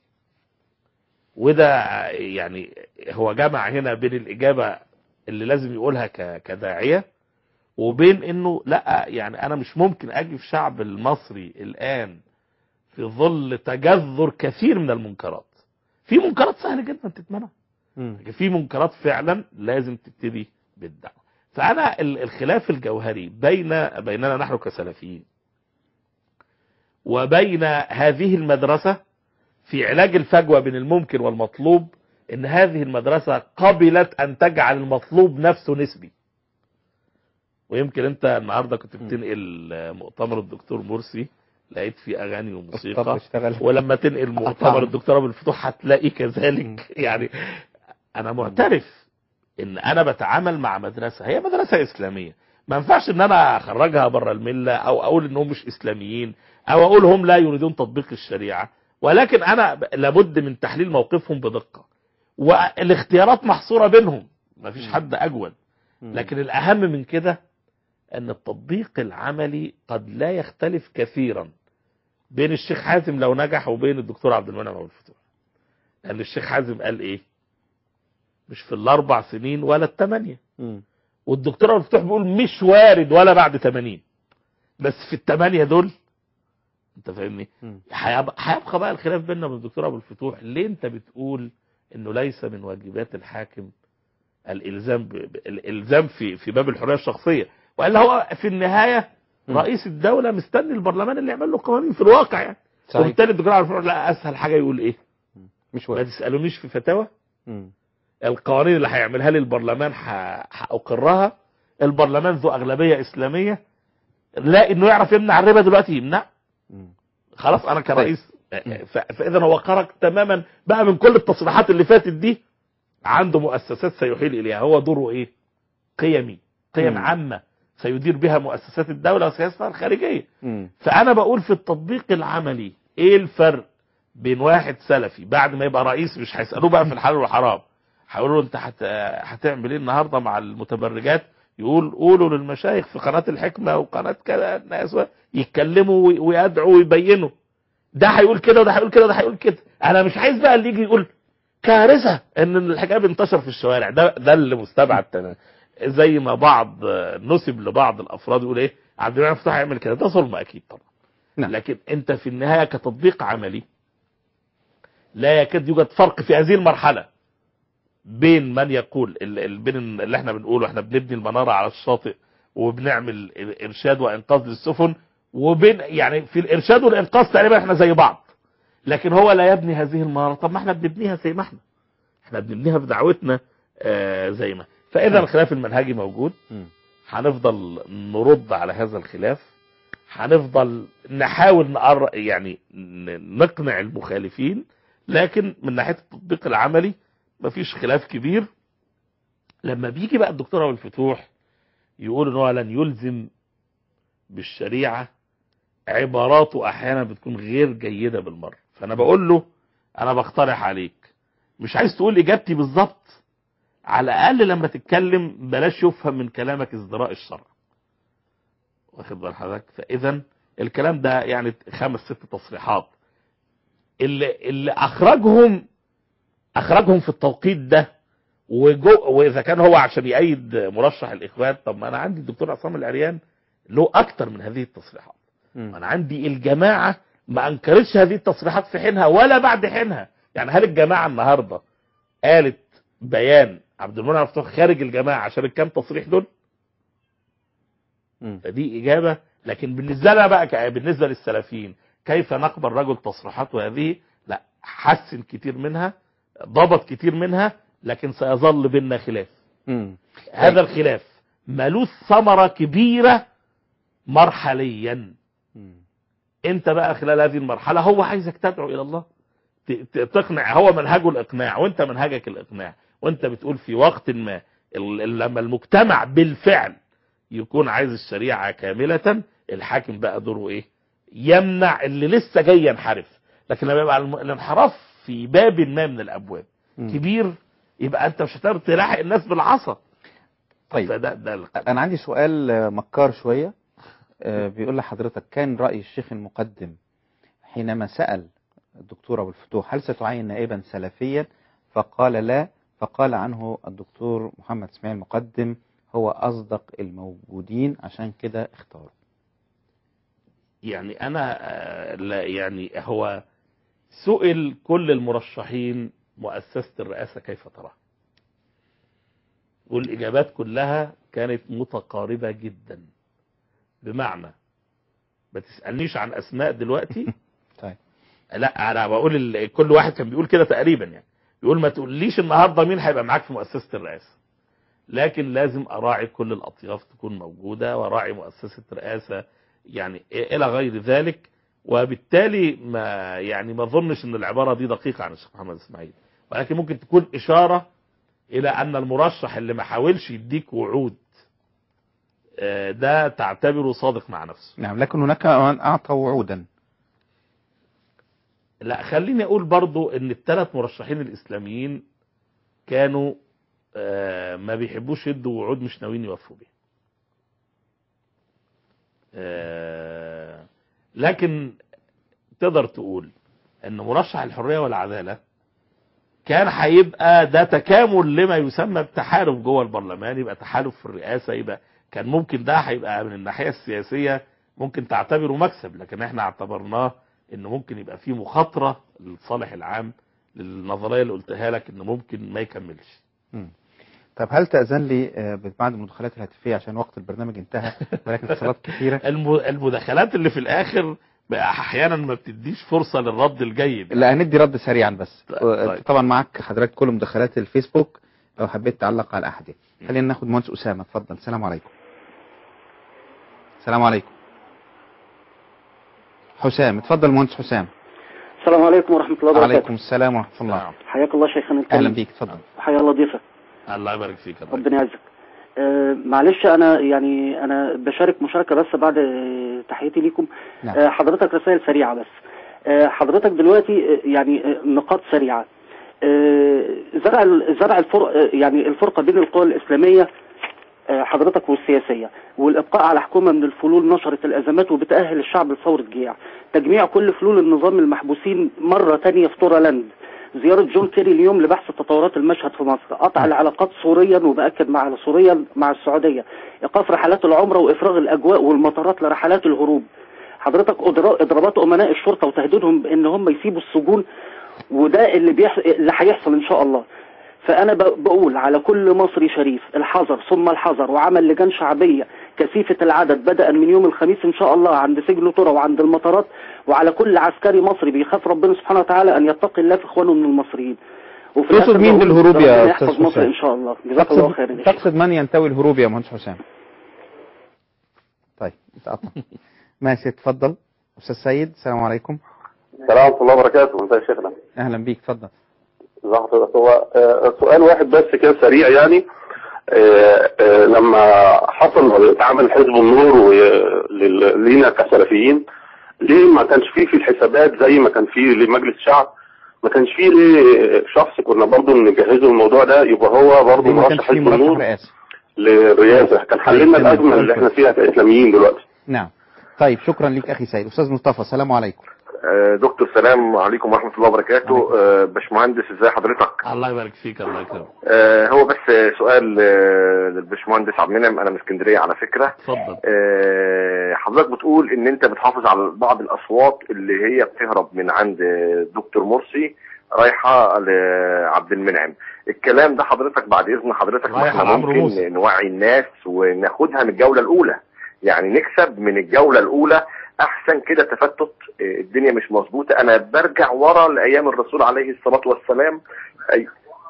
[SPEAKER 4] وده يعني هو جمع هنا بين الاجابه اللي لازم يقولها ك- كداعيه وبين انه لا يعني انا مش ممكن اجي في شعب المصري الان في ظل تجذر كثير من المنكرات في منكرات سهل جدا تتمنع
[SPEAKER 3] مم.
[SPEAKER 4] لكن في منكرات فعلا لازم تبتدي بالدعوه فانا ال- الخلاف الجوهري بين بيننا نحن كسلفيين وبين هذه المدرسه في علاج الفجوه بين الممكن والمطلوب ان هذه المدرسه قبلت ان تجعل المطلوب نفسه نسبي ويمكن انت النهارده كنت بتنقل مؤتمر الدكتور مرسي لقيت فيه اغاني
[SPEAKER 3] طب
[SPEAKER 4] وموسيقى
[SPEAKER 3] اشتغل
[SPEAKER 4] ولما تنقل
[SPEAKER 3] طبعاً.
[SPEAKER 4] مؤتمر الدكتور ابو الفتوح هتلاقي كذلك يعني انا معترف ان انا بتعامل مع مدرسه هي مدرسه اسلاميه ما ينفعش ان انا اخرجها بره المله او اقول انهم مش اسلاميين او اقول هم لا يريدون تطبيق الشريعه ولكن انا ب- لابد من تحليل موقفهم بدقه والاختيارات محصوره بينهم ما فيش حد اجود
[SPEAKER 3] مم.
[SPEAKER 4] لكن الاهم من كده ان التطبيق العملي قد لا يختلف كثيرا بين الشيخ حازم لو نجح وبين الدكتور عبد المنعم ابو الفتوح لان الشيخ حازم قال ايه مش في الاربع سنين ولا الثمانيه
[SPEAKER 3] مم.
[SPEAKER 4] والدكتور ابو الفتوح بيقول مش وارد ولا بعد 80 بس في الثمانيه دول انت فاهمني
[SPEAKER 3] مم.
[SPEAKER 4] هيبقى هيبقى بقى الخلاف بيننا وبين الدكتور ابو الفتوح ليه انت بتقول انه ليس من واجبات الحاكم الالزام ب... ب- الالزام في في باب الحريه الشخصيه والا هو في النهايه
[SPEAKER 3] مم.
[SPEAKER 4] رئيس الدوله مستني البرلمان اللي يعمل له قوانين في الواقع يعني
[SPEAKER 3] صحيح
[SPEAKER 4] وبالتالي الدكتور ابو الفتوح لا اسهل حاجه يقول ايه
[SPEAKER 3] مش
[SPEAKER 4] ما
[SPEAKER 3] وارد
[SPEAKER 4] تسالونيش في فتاوى
[SPEAKER 3] مم.
[SPEAKER 4] القوانين اللي هيعملها لي البرلمان ه- هأقرها البرلمان ذو أغلبية إسلامية لا إنه يعرف يمنع الربا دلوقتي يمنع
[SPEAKER 3] مم.
[SPEAKER 4] خلاص أنا كرئيس ف- فإذا هو خرج تماما بقى من كل التصريحات اللي فاتت دي عنده مؤسسات سيحيل إليها هو دوره إيه قيمي قيم
[SPEAKER 3] مم.
[SPEAKER 4] عامة سيدير بها مؤسسات الدولة وسياستها الخارجية
[SPEAKER 3] مم.
[SPEAKER 4] فأنا بقول في التطبيق العملي إيه الفرق بين واحد سلفي بعد ما يبقى رئيس مش هيسألوه بقى في الحلال والحرام هيقولوا له انت هت... هتعمل ايه النهارده مع المتبرجات يقول قولوا للمشايخ في قناه الحكمه وقناه كذا الناس و- يتكلموا وي- ويدعوا ويبينوا ده هيقول كده وده هيقول كده وده هيقول كده انا مش عايز بقى اللي يجي يقول كارثه ان الحجاب انتشر في الشوارع ده ده اللي مستبعد تماما زي ما بعض آه، نسب لبعض الافراد يقول ايه عبد المنعم فتوح هيعمل كده ده ظلم اكيد طبعا
[SPEAKER 3] نعم.
[SPEAKER 4] لكن انت في النهايه كتطبيق عملي لا يكاد يوجد فرق في هذه المرحله بين من يقول ال- ال- بين اللي احنا بنقوله احنا بنبني المناره على الشاطئ وبنعمل ارشاد وانقاذ للسفن وبين يعني في الارشاد والانقاذ تقريبا احنا زي بعض لكن هو لا يبني هذه المناره طب ما احنا بنبنيها زي ما احنا احنا بنبنيها في دعوتنا آه زي ما فاذا الخلاف المنهجي موجود
[SPEAKER 3] مم.
[SPEAKER 4] هنفضل نرد على هذا الخلاف هنفضل نحاول نقر يعني ن- نقنع المخالفين لكن من ناحيه التطبيق العملي مفيش خلاف كبير لما بيجي بقى الدكتور ابو الفتوح يقول ان هو لن يلزم بالشريعه عباراته احيانا بتكون غير جيده بالمره فانا بقول له انا بقترح عليك مش عايز تقول اجابتي بالظبط على الاقل لما تتكلم بلاش يفهم من كلامك ازدراء الشرع واخد بال حضرتك فاذا الكلام ده يعني خمس ست تصريحات اللي اللي اخرجهم اخرجهم في التوقيت ده وجو واذا كان هو عشان يأيد مرشح الاخوان طب ما انا عندي الدكتور عصام العريان له اكتر من هذه التصريحات
[SPEAKER 3] مم.
[SPEAKER 4] انا عندي الجماعه ما انكرتش هذه التصريحات في حينها ولا بعد حينها يعني هل الجماعه النهارده قالت بيان عبد المنعم مفتوح خارج الجماعه عشان الكام تصريح دول
[SPEAKER 3] مم.
[SPEAKER 4] فدي اجابه لكن بالنسبه لنا بقى ك- بالنسبه للسلفيين كيف نقبل رجل تصريحاته هذه لا حسن كتير منها ضبط كتير منها لكن سيظل بيننا خلاف
[SPEAKER 3] مم.
[SPEAKER 4] هذا الخلاف ملوث ثمره كبيره مرحليا
[SPEAKER 3] مم.
[SPEAKER 4] انت بقى خلال هذه المرحله هو عايزك تدعو الى الله ت- ت- تقنع هو منهجه الاقناع وانت منهجك الاقناع وانت بتقول في وقت ما ال- لما المجتمع بالفعل يكون عايز الشريعه كامله الحاكم بقى دوره ايه يمنع اللي لسه جاي ينحرف لكن لما يبقى الم- الانحراف في باب ما من الابواب
[SPEAKER 3] مم.
[SPEAKER 4] كبير يبقى انت مش هتقدر تلاحق الناس بالعصا
[SPEAKER 3] طيب
[SPEAKER 4] فده ده الق-
[SPEAKER 3] أنا عندي سؤال آه، مكار شوية آه، بيقول لحضرتك كان رأي الشيخ المقدم حينما سأل الدكتور أبو الفتوح هل ستعين نائبا سلفيا فقال لا فقال عنه الدكتور محمد اسماعيل المقدم هو أصدق الموجودين عشان كده اختاره
[SPEAKER 4] يعني انا آه، لا يعني هو سئل كل المرشحين مؤسسة الرئاسة كيف تراها والإجابات كلها كانت متقاربة جدا بمعنى ما تسألنيش عن أسماء دلوقتي
[SPEAKER 3] طيب
[SPEAKER 4] لا أنا بقول ال- كل واحد كان بيقول كده تقريبا يعني بيقول ما تقوليش النهاردة مين هيبقى معاك في مؤسسة الرئاسة لكن لازم أراعي كل الأطياف تكون موجودة وأراعي مؤسسة رئاسة يعني إلى غير ذلك وبالتالي ما يعني ما اظنش ان العباره دي دقيقه عن الشيخ محمد اسماعيل ولكن ممكن تكون اشاره الى ان المرشح اللي ما حاولش يديك وعود آه، ده تعتبره صادق مع نفسه
[SPEAKER 3] نعم لكن هناك من أعطى وعودا
[SPEAKER 4] لا خليني اقول برضو ان الثلاث مرشحين الاسلاميين كانوا آه، ما بيحبوش يدوا وعود مش ناويين يوفوا بيها آه، لكن تقدر تقول ان مرشح الحريه والعداله كان هيبقى ده تكامل لما يسمى بتحالف جوه البرلمان يبقى تحالف في الرئاسه يبقى كان ممكن ده هيبقى من الناحيه السياسيه ممكن تعتبره مكسب لكن احنا اعتبرناه انه ممكن يبقى فيه مخاطره للصالح العام للنظريه اللي قلتها لك انه ممكن ما يكملش
[SPEAKER 3] مم. طب هل تأذن لي آه، ببعض المداخلات الهاتفية عشان وقت البرنامج انتهى ولكن اتصالات كثيرة
[SPEAKER 4] الم- المداخلات اللي في الاخر بقى احيانا ما بتديش فرصه للرد الجيد
[SPEAKER 3] لا هندي رد سريعا بس
[SPEAKER 4] طيب،
[SPEAKER 3] آه،
[SPEAKER 4] طيب.
[SPEAKER 3] طبعا معك حضرتك كل مداخلات الفيسبوك لو حبيت تعلق على أحد خلينا ناخد مهندس أسامة اتفضل السلام عليكم السلام عليكم حسام اتفضل مهندس حسام
[SPEAKER 5] السلام عليكم ورحمة الله وبركاته
[SPEAKER 3] عليكم السلام ورحمة الله
[SPEAKER 5] حياك الله شيخنا الكريم
[SPEAKER 3] أهلا بيك اتفضل
[SPEAKER 5] حيا الله ضيفك
[SPEAKER 4] الله يبارك فيك الله
[SPEAKER 5] ربنا يعزك آه معلش انا يعني انا بشارك مشاركة بس بعد آه، تحياتي ليكم
[SPEAKER 3] نعم.
[SPEAKER 5] آه حضرتك رسائل سريعة بس آه حضرتك دلوقتي آه، يعني آه، نقاط سريعة آه زرع ال- زرع الفرق آه، يعني الفرقة بين القوى الإسلامية آه، حضرتك والسياسية والإبقاء على حكومة من الفلول نشرت الأزمات وبتأهل الشعب لثورة جياع تجميع كل فلول النظام المحبوسين مرة تانية في تورالاند زيارة جون كيري اليوم لبحث تطورات المشهد في مصر قطع العلاقات سوريا وبأكد مع سوريا مع السعودية إيقاف رحلات العمرة وإفراغ الأجواء والمطارات لرحلات الهروب حضرتك إضرا- إضرابات أمناء الشرطة وتهديدهم بأن هم يسيبوا السجون وده اللي بيحصل اللي هيحصل إن شاء الله فأنا ب- بقول على كل مصري شريف الحذر ثم الحذر وعمل لجان شعبية كثيفة العدد بدءا من يوم الخميس إن شاء الله عند سجن ترى وعند المطارات وعلى كل عسكري مصري بيخاف ربنا سبحانه وتعالى أن يتقي الله في إخوانه من المصريين وفي
[SPEAKER 3] تقصد
[SPEAKER 5] الآخر
[SPEAKER 3] مين
[SPEAKER 5] بقول
[SPEAKER 3] بالهروب يا
[SPEAKER 5] ربنا
[SPEAKER 3] أستاذ
[SPEAKER 5] يحفظ مصر
[SPEAKER 3] حسام؟
[SPEAKER 5] إن شاء الله جزاك الله خيرا يا
[SPEAKER 3] تقصد,
[SPEAKER 5] شيخ.
[SPEAKER 3] تقصد من ينتوي الهروب يا مهندس حسام طيب اتقطع ماشي اتفضل أستاذ سيد السلام عليكم
[SPEAKER 6] السلام ورحمة الله وبركاته ازي يا شيخنا
[SPEAKER 3] أهلا بيك اتفضل
[SPEAKER 6] ازي حضرتك هو آه، سؤال واحد بس كده سريع يعني آه، آه، لما حصل اتعمل حزب النور و- لل- لينا كسلفيين ليه ما كانش فيه في الحسابات زي ما كان فيه لمجلس الشعب ما كانش فيه ليه شخص كنا برضه نجهزه الموضوع ده يبقى هو برضه
[SPEAKER 3] ليه ما كانش
[SPEAKER 6] مرشح
[SPEAKER 3] فيه
[SPEAKER 6] حزب
[SPEAKER 3] مرشح
[SPEAKER 6] النور
[SPEAKER 3] رئاسي
[SPEAKER 6] للرئاسة كان حللنا
[SPEAKER 3] تمام،
[SPEAKER 6] الأزمة
[SPEAKER 3] تمام،
[SPEAKER 6] اللي احنا
[SPEAKER 3] كويس.
[SPEAKER 6] فيها كإسلاميين دلوقتي
[SPEAKER 3] نعم طيب شكرا لك أخي سيد أستاذ مصطفى السلام عليكم
[SPEAKER 7] آه، دكتور سلام عليكم ورحمة الله وبركاته آه، باشمهندس ازي حضرتك
[SPEAKER 4] الله يبارك فيك الله يكرمك
[SPEAKER 7] آه، هو بس سؤال آه، للباشمهندس عبد المنعم انا من اسكندريه على فكره
[SPEAKER 4] اتفضل
[SPEAKER 7] آه، حضرتك بتقول ان انت بتحافظ على بعض الاصوات اللي هي بتهرب من عند دكتور مرسي رايحه لعبد المنعم الكلام ده حضرتك بعد اذن حضرتك ما
[SPEAKER 4] رايحة
[SPEAKER 7] احنا
[SPEAKER 4] لعمرو
[SPEAKER 7] ممكن
[SPEAKER 4] موسى.
[SPEAKER 7] نوعي الناس وناخدها من الجوله الاولى يعني نكسب من الجوله الاولى احسن كده تفتت آه، الدنيا مش مظبوطه انا برجع ورا لايام الرسول عليه الصلاه والسلام أي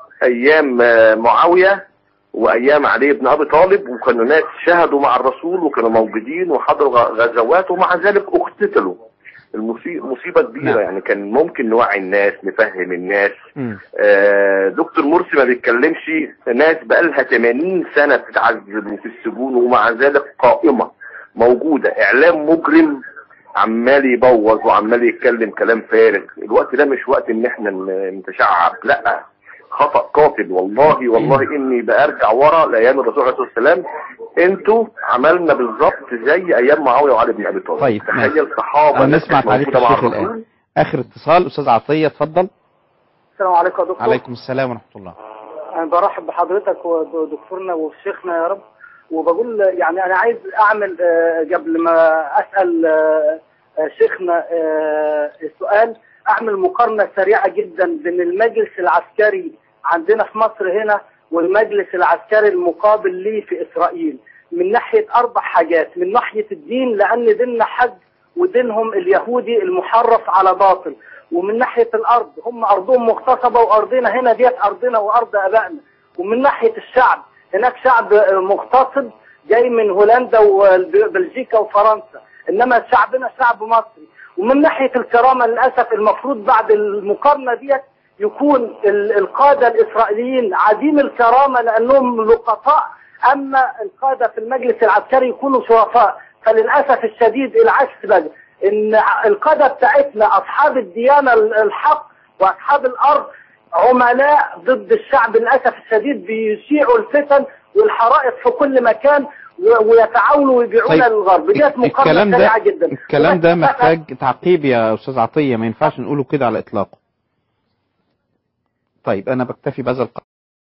[SPEAKER 7] ايام آه، معاويه وايام علي بن ابي طالب وكانوا ناس شهدوا مع الرسول وكانوا موجودين وحضروا غ- غزوات ومع ذلك اقتتلوا المصي- مصيبه كبيره
[SPEAKER 3] نعم.
[SPEAKER 7] يعني كان ممكن نوعي الناس نفهم الناس
[SPEAKER 3] مم.
[SPEAKER 7] آه، دكتور مرسي ما بيتكلمش ناس بقالها 80 سنه بتتعذب وفي السجون ومع ذلك قائمه موجوده اعلام مجرم عمال يبوظ وعمال يتكلم كلام فارغ الوقت ده مش وقت ان احنا ن- نتشعب لا خطأ قاتل والله والله اني بارجع ورا لايام الرسول عليه الصلاه والسلام انتوا عملنا بالظبط زي ايام معاويه وعلي بن ابي طالب
[SPEAKER 3] طيب، ماشي.
[SPEAKER 7] تخيل صحابه
[SPEAKER 3] أنا
[SPEAKER 7] ناس
[SPEAKER 3] نسمع
[SPEAKER 7] كانت
[SPEAKER 3] تعليق
[SPEAKER 7] موجودة مع
[SPEAKER 3] الشيخ
[SPEAKER 7] الرسول.
[SPEAKER 3] الآن آخر اتصال أستاذ عطية اتفضل
[SPEAKER 5] السلام عليكم يا دكتور
[SPEAKER 3] عليكم السلام ورحمة الله
[SPEAKER 5] انا برحب بحضرتك ودكتورنا وشيخنا يا رب وبقول يعني انا عايز اعمل آه، قبل ما اسال آه،
[SPEAKER 8] آه، شيخنا آه، السؤال اعمل مقارنه سريعه جدا بين المجلس العسكري عندنا في مصر هنا والمجلس العسكري المقابل ليه في اسرائيل من ناحيه اربع حاجات من ناحيه الدين لان ديننا حج ودينهم اليهودي المحرف على باطل ومن ناحيه الارض هم ارضهم مغتصبه وارضنا هنا ديت ارضنا وارض ابائنا ومن ناحيه الشعب هناك شعب آه، مغتصب جاي من هولندا وبلجيكا وفرنسا انما شعبنا شعب مصري ومن ناحيه الكرامه للاسف المفروض بعد المقارنه ديت يكون ال- القاده الاسرائيليين عديم الكرامه لانهم لقطاء اما القاده في المجلس العسكري يكونوا شرفاء فللاسف الشديد العكس بقى ان القاده بتاعتنا اصحاب الديانه ال- الحق واصحاب الارض عملاء ضد الشعب للاسف الشديد بيشيعوا الفتن والحرائق في كل مكان و- ويتعاونوا ويبيعونا
[SPEAKER 3] طيب،
[SPEAKER 8] للغرب ديت مقارنه
[SPEAKER 3] الكلام ده
[SPEAKER 8] سريعه جدا
[SPEAKER 3] الكلام ده
[SPEAKER 8] وبس-
[SPEAKER 3] محتاج تعقيب يا استاذ عطيه ما ينفعش نقوله كده على اطلاقه طيب انا بكتفي بهذا القدر